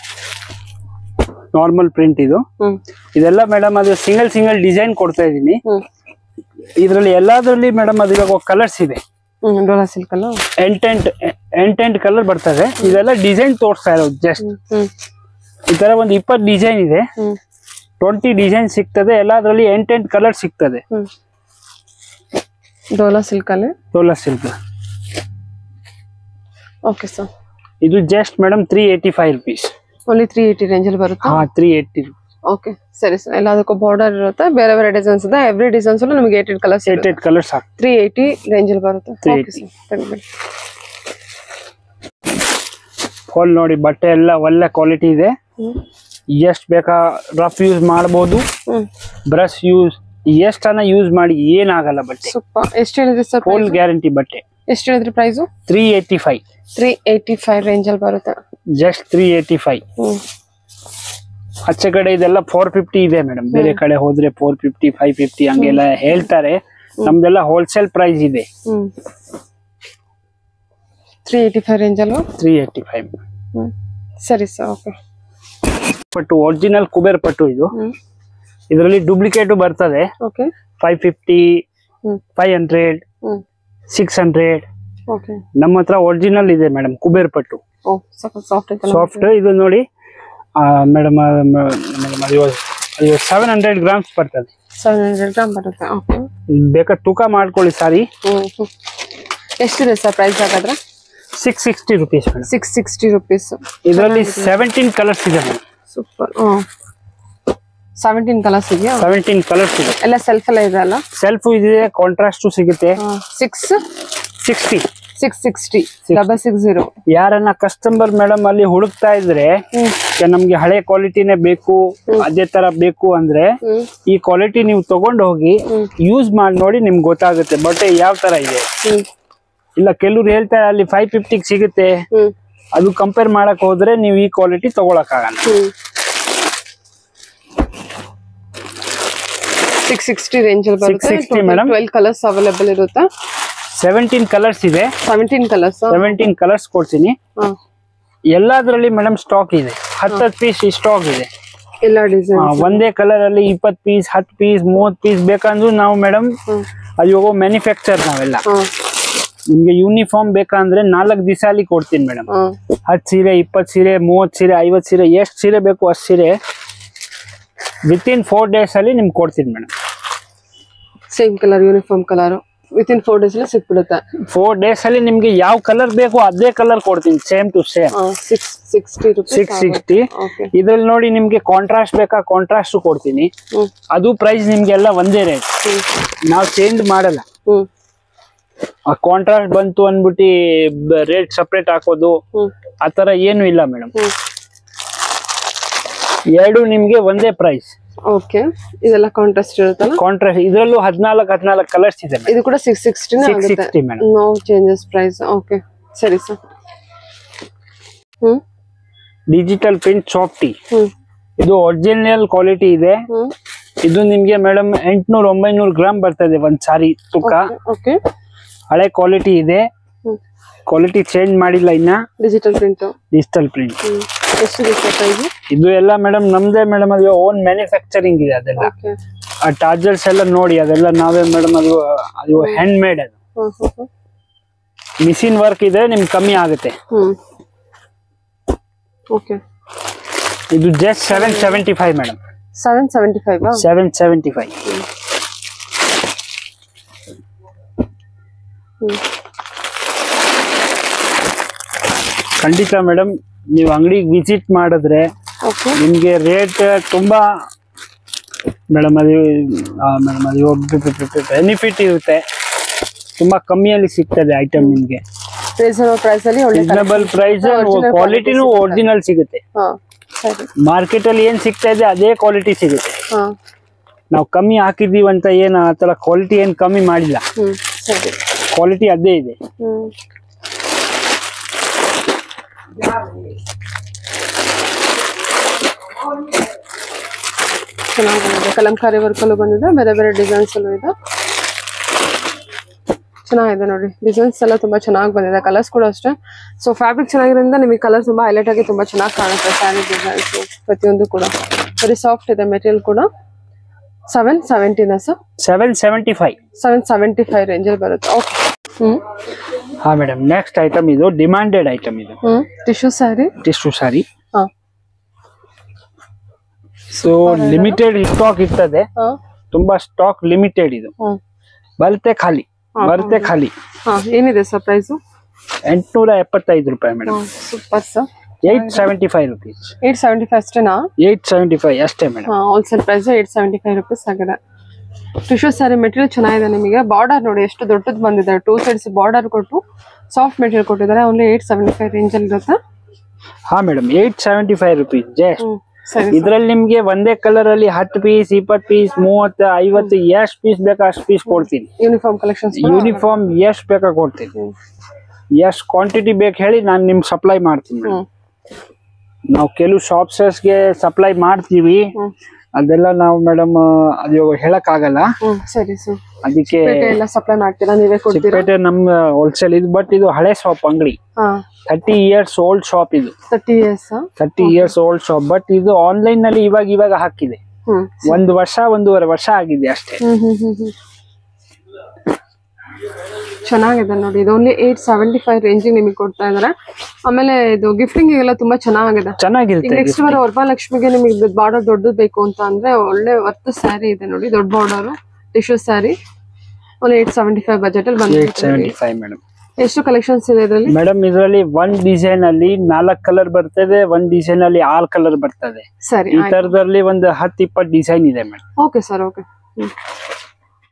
ನಾರ್ಮಲ್ ಪ್ರಿಂಟ್ ಇದು ಹ್ಮ್ ಇದೆಲ್ಲ ಮೇಡಮ್ ಅದು ಸಿಂಗಲ್ ಸಿಂಗಲ್ ಡಿಸೈನ್ ಕೊಡ್ತಾ ಇದ್ದೀನಿ ಹ್ಮ್ ಇದ್ರಲ್ಲಿ ಎಲ್ಲಾದ್ರಲ್ಲಿ ಮೇಡಮ್ ಅದು ಇವಾಗ ಕಲರ್ಸ್ ಇದೆ ಹ್ಮ್ ಡೋಲಾ ಸಿಲ್ಕ್ ಅಲ್ಲ ಎಂಟೆಂಟ್ ಎಂಟೆಂಟ್ ಕಲರ್ ಬರ್ತದೆ ಇದೆಲ್ಲ ಡಿಸೈನ್ ತೋರಿಸ್ತಾ ಇರೋದು ಜಸ್ಟ್ ಹ್ಮ್ ಈ ತರ ಒಂದು ಇಪ್ಪತ್ತು ಡಿಸೈನ್ ಇದೆ ಹ್ಮ್ ಟ್ವೆಂಟಿ ಡಿಸೈನ್ ಸಿಗ್ತದೆ ಎಲ್ಲಾದ್ರಲ್ಲಿ ಎಂಟೆಂಟ್ ಕಲರ್ ಸಿಗ್ತದೆ ಹ್ಮ್ ಡೋಲಾ ಸಿಲ್ಕ್ ಅಲ್ಲಿ ತೋಲಾ ಸಿಲ್ಕ್ ಓಕೆ ಸರ್ ಇದು just madam three eighty five rupees only three eighty ರೇಂಜಲ್ಲಿ ಬರುತ್ತೆ ಹಾ ತ್ರೀ ಏಯ್ಟಿ ಓಕೆ ಸರಿ ಸರ್ ಎಲ್ಲದಕ್ಕೂ ಬಾರ್ಡರ್ ಇರುತ್ತೆ ಬೇರೆ ಬೇರೆ ಡಿಸೈನ್ಸ್ ಇದೆ ಎವ್ರಿ ಡಿಸೈನ್ಸ್ ನಿಮಗೆ eight eight colours eight eight colours ಹಾಕಿ ತ್ರೀ ಏಯ್ಟಿ ರೇಂಜಲ್ಲಿ ಬರುತ್ತೆ 380. ಓಕೆ ಸರ್ ತೆಗಿಬೇಡಿ ಫುಲ್ ನೋಡಿ ಬಟ್ಟೆ ಎಲ್ಲ ಒಳ್ಳೆ ಕ್ವಾಲಿಟಿ ಇದೆ ಹ್ಮ್ ಎಷ್ಟು ಬೇಕಾ ರಫ್ ಯೂಸ್ ಮಾಡ್ಬೋದು ಹ್ಮ್ ಬ್ರಷ್ ಯೂಸ್ ಎಷ್ಟನ್ನ ಯೂಸ್ ಮಾಡಿ ಏನಾಗಲ್ಲ ಬಟ್ಟೆ ಸೂಪರ್ ಎಷ್ಟು ಹೇಳಿದ್ರಿ ಸರ್ ಫುಲ್ ಗ್ಯಾರಂಟಿ ಬಟ್ಟೆ ಎಷ್ಟು ಹೇಳಿದ್ರಿ price three eighty five three eighty five ರೇಂಜಲ್ಲಿ ಬರುತ್ತೆ ಜಸ್ಟ್ ತ್ರೀ ಏಯ್ಟಿ ಫೈವ್ ಹ್ಮ್ ಆಚೆ ಕಡೆ ಇದೆಲ್ಲ ಫೋರ್ ಫಿಫ್ಟಿ ಇದೆ ಮೇಡಮ್ ಬೇರೆ ಕಡೆ ಹೋದ್ರೆ ಫೋರ್ ಫಿಫ್ಟಿ ಫೈವ್ ಫಿಫ್ಟಿ ಹಂಗೆಲ್ಲ ಹೇಳ್ತಾರೆ ನಮ್ದೆಲ್ಲ ಹೋಲ್ಸೇಲ್ ಪ್ರೈಸ್ ಇದೆ ಹ್ಮ್ ತ್ರೀ ಏಯ್ಟಿ ಫೈವ್ ರೇಂಜ್ ಅಲ್ವಾ ತ್ರೀ ಏಯ್ಟಿ ಫೈವ್ ಹ್ಮ್ ಸರಿ ಸರ್ ಓಕೆ ಪಟ್ಟು ಒರಿಜಿನಲ್ ಕುಬೇರ್ ಪಟ್ಟು ಇದು ಹ್ಮ್ ಇದರಲ್ಲಿ ಡೂಪ್ಲಿಕೇಟ್ ಬರ್ತದೆ ಓಕೆ ಫೈವ್ ಫಿಫ್ಟಿ ಹ್ಮ್ ಫೈವ್ ಹಂಡ್ರೆಡ್ ಹ್ಮ್ ಸಿಕ್ಸ್ ಹಂಡ್ರೆಡ್ ಓಕೆ ನಮ್ಮ ಹತ್ರ ಒರಿಜಿನಲ್ ಇದೆ ಮೇಡಮ್ ಕುಬೇರ್ ಪಟ್ಟು ಓ ಸ್ವಲ್ಪ ಸಾಫ್ಟ್ ಐತಲ್ಲ ಸಾಫ್ಟ್ ಇದು ನೋಡಿ ಮೇಡಮ್ ಮೇಡಮ್ ಅದು ಅದು ಸೆವೆನ್ ಹಂಡ್ರೆಡ್ ಗ್ರಾಮ್ಸ್ ಬರ್ತದೆ ಸೆವೆನ್ ಹಂಡ್ರೆಡ್ ಗ್ರಾಮ್ ಬರುತ್ತೆ ಓಕೆ ಬೇಕಾದ್ರೆ ತೂಕ ಮಾಡ್ಕೊಳ್ಳಿ ಸಾರಿ ಹ್ಮ್ ಹ್ಮ್ ಎಷ್ಟಿದೆ ಸರ್ ಪ್ರೈಸ್ ಹಾಗಾದ್ರೆ six sixty rupees madam six sixty rupees ಇದರಲ್ಲಿ ಸೆವೆಂಟೀನ್ ಕಲರ್ಸ್ ಇದೆ ಮೇಡಮ್ ಸೂಪರ್ ಹ್ಮ್ ಸೆವೆಂಟೀನ್ ಕಲರ್ಸ್ ಇದೆಯಾ ಸೆವೆಂಟೀನ್ ಕಲರ್ಸ್ ಇದೆ ಎಲ್ಲ ಸೆಲ್ಫ್ ಎಲ್ಲ ಇದೆ ಅಲ್ಲ ಸೆಲ್ಫ್ ಇದೆ ಕಾಂಟ್ರಾಸ್ಟ್ ಸಿಗುತ್ತೆ six sixty six sixty double six zero ಯಾರನ್ನ ಕಸ್ಟಮರ್ ಮೇಡಮ್ ಅಲ್ಲಿ ಹುಡುಕ್ತಾ ಇದ್ರೆ ಹ್ಮ್ ಈಗ ನಮ್ಗೆ ಹಳೆ ಕ್ವಾಲಿಟಿನೇ ಬೇಕು ಅದೇ ತರ ಬೇಕು ಅಂದ್ರೆ ಹ್ಮ್ ಈ ಕ್ವಾಲಿಟಿ ನೀವು ತಗೊಂಡು ಹೋಗಿ ಯೂಸ್ ಮಾಡಿ ನೋಡಿ ನಿಮ್ಗೆ ಗೊತ್ತಾಗುತ್ತೆ ಬಟ್ಟೆ ಯಾವ ತರ ಇದೆ ಹ್ಮ್ ಇಲ್ಲ ಕೆಲವ್ರು ಹೇಳ್ತಾರೆ ಅಲ್ಲಿ ಫೈವ್ ಫಿಫ್ಟಿಗೆ ಸಿಗುತ್ತೆ ಹ್ಮ್ ಅದು ಕಂಪೇರ್ ಮಾಡಕ್ ಹೋದ್ರೆ ನೀವು ಈ ಕ್ವಾಲಿಟಿ ತಗೊಳಕ್ ಆಗಲ್ಲ ಹ್ಮ್ ಸಿಕ್ಸ್ ಸಿಕ್ಸ್ಟಿ ರೇಂಜ್ ಅಲ್ಲಿ ಬರುತ್ತೆ 660 madam. ಟ್ವೆಲ್ ಕಲರ್ಸ್ ಅವೈಲೇಬಲ್ ಇರುತ್ತೆ ಸೆವೆಂಟೀನ್ ಕಲರ್ಸ್ ಇದೆ ಸೆವೆಂಟೀನ್ ಕಲರ್ಸ್ ಸೆವೆಂಟೀನ್ ಕಲರ್ಸ್ ಕೊಡ್ತೀನಿ ಎಲ್ಲಾದ್ರಲ್ಲಿ ಮೇಡಮ್ ಸ್ಟಾಕ್ ಇದೆ ಹತ್ತತ್ತು ಪೀಸ್ ಸ್ಟಾಕ್ ಇದೆ ಎಲ್ಲ ಡಿಸೈನ್ ಆ, ಒಂದೇ ಕಲರ್ ಅಲ್ಲಿ ಇಪ್ಪತ್ ಪೀಸ್ ಹತ್ತು ಪೀಸ್ ಮೂವತ್ ಪೀಸ್ ಬೇಕಂದ್ರೂ ನಾವು ಮೇಡಮ್ ಅದು ಹೋಗೋ ಮ್ಯಾನುಫ್ಯಾಕ್ಚರ್ ನಾವೆಲ್ಲ ನಿಮ್ಗೆ ಯೂನಿಫಾರ್ಮ್ ಬೇಕಂದ್ರೆ ನಾಲ್ಕು ದಿವಸ ಅಲ್ಲಿ ಕೊಡ್ತೀನಿ ಮೇಡಮ್ ಹತ್ತು ಸೀರೆ ಇಪ್ಪತ್ತು ಸೀರೆ ಮೂವತ್ತು ಸೀರೆ ಐವತ್ತು ಸೀರೆ ಎಷ್ಟು ಸೀರೆ ಬೇಕು ಅಷ್ಟು ಸೀರೆ ವಿತ್ ಇನ್ ಫೋರ್ ಡೇಸ್ ಅಲ್ಲಿ ನಿಮ್ಗೆ ಕೊಡ್ತೀನಿ madam same colour uniform colour with in four days ಅಲ್ಲಿ ಸಿಕ್ಬಿಡುತ್ತೆ ಫೋರ್ ಡೇಸ್ ಅಲ್ಲಿ ನಿಮ್ಗೆ ಯಾವ ಕಲರ್ ಬೇಕು ಅದೇ ಕಲರ್ ಕೊಡ್ತೀನಿ same to same six sixty rupees six sixty okay ಇದ್ರಲ್ಲಿ ನೋಡಿ ನಿಮ್ಗೆ ಕಾಂಟ್ರಾಸ್ಟ್ ಬೇಕಾ ಕಾಂಟ್ರಾಸ್ಟ್ ಕೊಡ್ತೀನಿ ಹ್ಮ್ ಅದು ಪ್ರೈಸ್ ನಿಮ್ಗೆಲ್ಲ ಒಂದೇ ರೇಟ್ ಹ್ಮ್ ನಾವು ಚೇಂಜ್ ಮಾಡಲ್ಲ ಹ್ಮ್ ಆ ಕಾಂಟ್ರಾಸ್ಟ್ ಬಂತು ಅಂದ್ಬಿಟ್ಟು ರೇಟ್ ಸಪ್ರೇಟ್ ಹಾಕೋದು ಹ್ಮ್ ಆ ತರ ಏನು ಇಲ್ಲ ಮೇಡಮ್ ಹ್ಮ್ ಎರಡು ನಿಮ್ಗೆ ಒಂದೇ ಪ್ರೈಸ್ ಓಕೆ ಇದೆಲ್ಲ ಕಾಂಟ್ರಾಸ್ಟ್ ಇರುತ್ತಲ್ಲ ಕಾಂಟ್ರಾಸ್ಟ್ ಇದ್ರಲ್ಲೂ ಹದಿನಾಲ್ಕು ಹದಿನಾಲ್ಕು ಕಲರ್ಸ್ ಇದೆ ಇದು ಕೂಡ ಸಿಕ್ಸ್ ಸಿಕ್ಸ್ಟಿನೇ ಸಿಕ್ಸ್ ಆಗುತ್ತೆ sixty madam no changes price okay ಸರಿ ಸರ್ ಹ್ಮ್ ಡಿಜಿಟಲ್ ಪ್ರಿಂಟ್ ಸಾಫ್ಟಿ ಹ್ಮ್ ಇದು ಒರಿಜಿನಲ್ ಕ್ವಾಲಿಟಿ ಇದೆ ಹ್ಮ್ ಇದು ನಿಮ್ಗೆ ಮೇಡಮ್ ಎಂಟ್ನೂರ ಒಂಬೈನೂರು ಗ್ರಾಮ್ ಬರ್ತದೆ ಒಂದ್ ಸಾರಿ ತೂಕ ಓಕೆ ಹಳೆ ಕ್ವಾಲಿಟಿ ಇದೆ ಹ್ಮ್ ಕ್ವಾಲಿಟಿ ಚೇಂಜ್ ಮಾಡಿಲ್ಲ ಇನ್ನ ಡಿಜಿಟಲ್ ಪ್ರಿಂಟ್ ಡಿಜಿಟಲ್ ಪ್ರಿಂಟ್ ಹ್ಮ್ ಎಷ್ಟಿದೆ ಸರ್ ಪ್ರೈಸ್ ಇದು ಎಲ್ಲ ಮೇಡಮ್ ನಮ್ದೇ ಮೇಡಮ್ ಅದು ಓನ್ ಮ್ಯಾನುಫ್ಯಾಕ್ಚರಿಂಗ್ ಇದೆ ಅದೆಲ್ಲ ಓಕೆ ಆ ಚಾರ್ಜರ್ಸ್ ಎಲ್ಲ ನೋಡಿ ಅದೆಲ್ಲ ನಾವೇ ಮೇಡಮ್ ಅದು ಅದು ಹ್ಯಾಂಡ್ ಮೇಡ್ ಅದು ಹ್ಮ್ ಹ್ಮ್ ಮಿಷಿನ್ ವರ್ಕ್ ಇದೆ ನಿಮ್ಗೆ ಕಮ್ಮಿ ಆಗುತ್ತೆ ಹ್ಮ್ ಓಕೆ ಇದು just seven seventy five madam seven seventy five seven seventy five ಹ್ಮ್ ಖಂಡಿತ ಮೇಡಮ್ ನೀವು ಅಂಗಡಿಗೆ ವಿಸಿಟ್ ಮಾಡಿದ್ರೆ ಓಕೆ ನಿಮಗೆ ರೇಟ್ ತುಂಬಾ ಮೇಡಮ್ ಅದು ಮೇಡಮ್ ಅದು ಬೆನಿಫಿಟ್ ಇರುತ್ತೆ ತುಂಬಾ ಕಮ್ಮಿಯಲ್ಲಿ ಸಿಗ್ತದೆ ಐಟಮ್ ನಿಮ್ಗೆ ರೀಸನಬಲ್ ಪ್ರೈಸ್ ಅಲ್ಲಿ ಒಳ್ಳೆ ರೀಸನಬಲ್ ಪ್ರೈಸ್ Original ಕ್ವಾಲಿಟಿನೂ quality ಒರಿಜಿನಲ್ ಸಿಗುತ್ತೆ ಹಾ ಸರಿ ಮಾರ್ಕೆಟ್ ಅಲ್ಲಿ ಏನ್ ಸಿಗ್ತಾ ಇದೆ ಅದೇ ಕ್ವಾಲಿಟಿ ಸಿಗುತ್ತೆ ಹಾ ನಾವು ಕಮ್ಮಿ ಹಾಕಿದೀವಿ ಅಂತ ಏನು ಆ ಥರ ಕ್ವಾಲಿಟಿ ಏನು ಕಮ್ಮಿ ಮಾಡಿಲ್ಲ ಹ್ಮ್ ಸರಿ ಕ್ವಾಲಿಟಿ ಅದೇ ಇದೆ ಹ್ಮ್ ಚೆನ್ನಾಗಿ ಬಂದಿದೆ ಕಲಂಕಾರಿ ವರ್ಕಲ್ಲೂ ಬಂದಿದೆ ಬೇರೆ ಬೇರೆ ಡಿಸೈನ್ಸ್ ಅಲ್ಲೂ ಇದೆ ಚೆನ್ನಾಗಿದೆ ನೋಡಿ ಡಿಸೈನ್ಸ್ ಎಲ್ಲ ತುಂಬಾ ಚೆನ್ನಾಗಿ ಬಂದಿದೆ ಕಲರ್ಸ್ ಕೂಡ ಅಷ್ಟೇ ಸೊ ಫ್ಯಾಬ್ರಿಕ್ ಚೆನ್ನಾಗಿರೋದ್ರಿಂದ ನಿಮಗೆ ಕಲರ್ ತುಂಬಾ ಹೈಲೈಟ್ ಆಗಿ ತುಂಬಾ ಚೆನ್ನಾಗಿ ಕಾಣುತ್ತೆ ಸ್ಯಾರಿ ಡಿಸೈನ್ಸ್ ಪ್ರತಿಯೊಂದು ಕೂಡ ವೆರಿ ಸಾಫ್ಟ್ ಇದೆ ಮೆಟೀರಿಯಲ್ ಕೂಡ ಸೆವೆನ್ ಸೆವೆಂಟಿನ sir seven seventy five seven seventy five ರೇಂಜಲ್ಲಿ ಬರುತ್ತೆ ಓಕೆ ಹ್ಞೂ ಹಾ ಮೇಡಮ್ ನೆಕ್ಸ್ಟ್ ಐಟಮ್ ಇದು ಡಿಮಾಂಡೆಡ್ ಐಟಮ್ ಇದು ಹ್ಞೂ ಟಿಶ್ಯೂ ಸ್ಯಾರಿ ಟಿಶ್ಯೂ ಸಾರಿ ಹಾಂ ಸೊ ಲಿಮಿಟೆಡ್ ಸ್ಟಾಕ್ ಇರ್ತದೆ ಹಾಂ ತುಂಬಾ ಸ್ಟಾಕ್ ಲಿಮಿಟೆಡ್ ಇದು ಹ್ಞೂ ಬರುತ್ತೆ ಖಾಲಿ ಬರುತ್ತೆ ಖಾಲಿ ಹಾಂ ಏನಿದೆ ಸರ್ ಪ್ರೈಸು ಎಂಟ್ನೂರ ಎಪ್ಪತ್ತೈದು ರೂಪಾಯಿ madam super sir eight seventy five rupees eight seventy five ಅಷ್ಟೇನಾ ಏಟ್ ಸೆವೆಂಟಿ ಫೈವ್ ಅಷ್ಟೇ ಮೇಡಮ್ ಹಾಂ wholesale price eight seventy five rupees ಆಗಿದೆ ಟಿಶ್ಯೂ ಸ್ಯಾರಿ ಮೆಟೀರಿಯಲ್ ಚೆನ್ನಾಗಿದೆ ನಿಮಗೆ ಬಾರ್ಡರ್ ನೋಡಿ ಎಷ್ಟು ದೊಡ್ಡದು ಬಂದಿದೆ ಟೂ ಸೈಡ್ಸ್ ಬಾರ್ಡರ್ ಕೊಟ್ಟು ಸಾಫ್ಟ್ ಮೆಟೀರಿಯಲ್ ಕೊಟ್ಟಿದ್ದಾರೆ ಓನ್ಲಿ ಏಯ್ಟ್ ಸೆವೆಂಟಿ ಫೈವ್ ರೇಂಜಲ್ಲಿ ಇರುತ್ತೆ ಹಾ madam eight seventy five rupees just ಹ್ಞೂ ಸರಿ ಇದ್ರಲ್ಲಿ ನಿಮ್ಗೆ ಒಂದೇ ಕಲರ್ ಅಲ್ಲಿ ಹತ್ತು ಪೀಸ್ ಇಪ್ಪತ್ತು ಪೀಸ್ ಮೂವತ್ತು ಐವತ್ತು ಎಷ್ಟು ಪೀಸ್ ಬೇಕಾ ಅಷ್ಟು ಪೀಸ್ ಕೊಡ್ತೀನಿ ಯೂನಿಫಾರ್ಮ್ ಕಲೆಕ್ಷನ್ಸ್ ಯೂನಿಫಾರ್ಮ್ ಎಷ್ಟು ಬೇಕಾ ಕೊಡ್ತೀನಿ ಎಷ್ಟು ಕ್ವಾಂಟಿಟಿ ಬೇಕು ಹೇಳಿ ನಾನು ನಿಮ್ಗೆ ಸಪ್ಲೈ ಮಾಡ್ತೀನಿ ಹ್ಞೂ ಮೇಡಮ್ ನಾವು ಕೆಲವು ಶಾಪ್ಸಸ್ಗೆ ಸಪ್ಲೈ ಮಾಡ್ತೀವಿ ಹ್ಮ್. ಅದೆಲ್ಲ ನಾವು ಮೇಡಮ್ ಅದು ಹೇಳಕ್ ಆಗಲ್ಲ ಹ್ಞೂ ಸರಿ ಸರ್ ಅದಕ್ಕೆ ಪೇಟೆ ಎಲ್ಲ ಸಪ್ಲೈ ಮಾಡ್ತೀರಾ ನೀವೇ ಕೊಡ್ತೀರಾ ಚಿಕ್ಕಪೇಟೆ ನಮ್ ಹೋಲ್ಸೇಲ್ ಇದು ಬಟ್ ಇದು ಹಳೆ ಶಾಪ್ ಅಂಗಡಿ ಹಾಂ ಥರ್ಟಿ ಇಯರ್ಸ್ ಓಲ್ಡ್ ಶಾಪ್ ಇದು thirty years thirty years old shop but ಇದು ಆನ್ಲೈನ್ ನಲ್ಲಿ ಇವಾಗ ಇವಾಗ ಹಾಕಿದೆ ಹ್ಮ್ ಒಂದು ವರ್ಷ ಒಂದೂವರೆ ವರ್ಷ ಆಗಿದೆ ಅಷ್ಟೇ ಹ್ಮ್ ಹ್ಮ್ ಹ್ಮ್ ಹ್ಮ್ ಚೆನ್ನಾಗಿದೆ ನೋಡಿ ಇದು ಓನ್ಲಿ ಏಟ್ ಸೆವೆಂಟಿ ಫೈವ್ ರೇಂಜಿಗೆ ನಿಮಗೆ ಕೊಡ್ತಾ ಇದಾರೆ ಆಮೇಲೆ ಇದು ಗಿಫ್ಟಿಂಗ್ ಎಲ್ಲ ತುಂಬಾ ಚೆನ್ನಾಗಿದೆ ಈಗ ಚೆನ್ನಾಗಿರುತ್ತೆ ನೆಕ್ಸ್ಟ್ ಬರೋ ವರಮಹಾಲಕ್ಷ್ಮಿಗೆ ನಿಮಗೆ ಬಾರ್ಡರ್ ದೊಡ್ಡದು ಬೇಕು ಅಂತ ಅಂದ್ರೆ ಒಳ್ಳೆ ವರ್ತ್ ಸ್ಯಾರಿ ಇದೆ ನೋಡಿ ದೊಡ್ಡ border tissue sari only eight seventy five budget ಅಲ್ಲಿ ಏಟ್ ಬಂದಿದೆ ಸೆವೆಂಟಿ ಫೈವ್ ಮೇಡಮ್ ಎಷ್ಟು ಕಲೆಕ್ಷನ್ಸ್ ಇದೆ ಇದರಲ್ಲಿ ಮೇಡಮ್ ಇದರಲ್ಲಿ ಒಂದ್ ಡಿಸೈನ್ ಅಲ್ಲಿ ನಾಲ್ಕು ಕಲರ್ ಬರ್ತದೆ ಒಂದ್ ಡಿಸೈನ್ ಅಲ್ಲಿ ಆರು ಕಲರ್ ಬರ್ತದೆ ಸರಿ ಈ ತರದಲ್ಲಿ ಒಂದು ಹತ್ತು ಇಪ್ಪತ್ತು ಡಿಸೈನ್ ಇದೆ ಮೇಡಮ್ ಓಕೆ ಸರ್ ಓಕೆ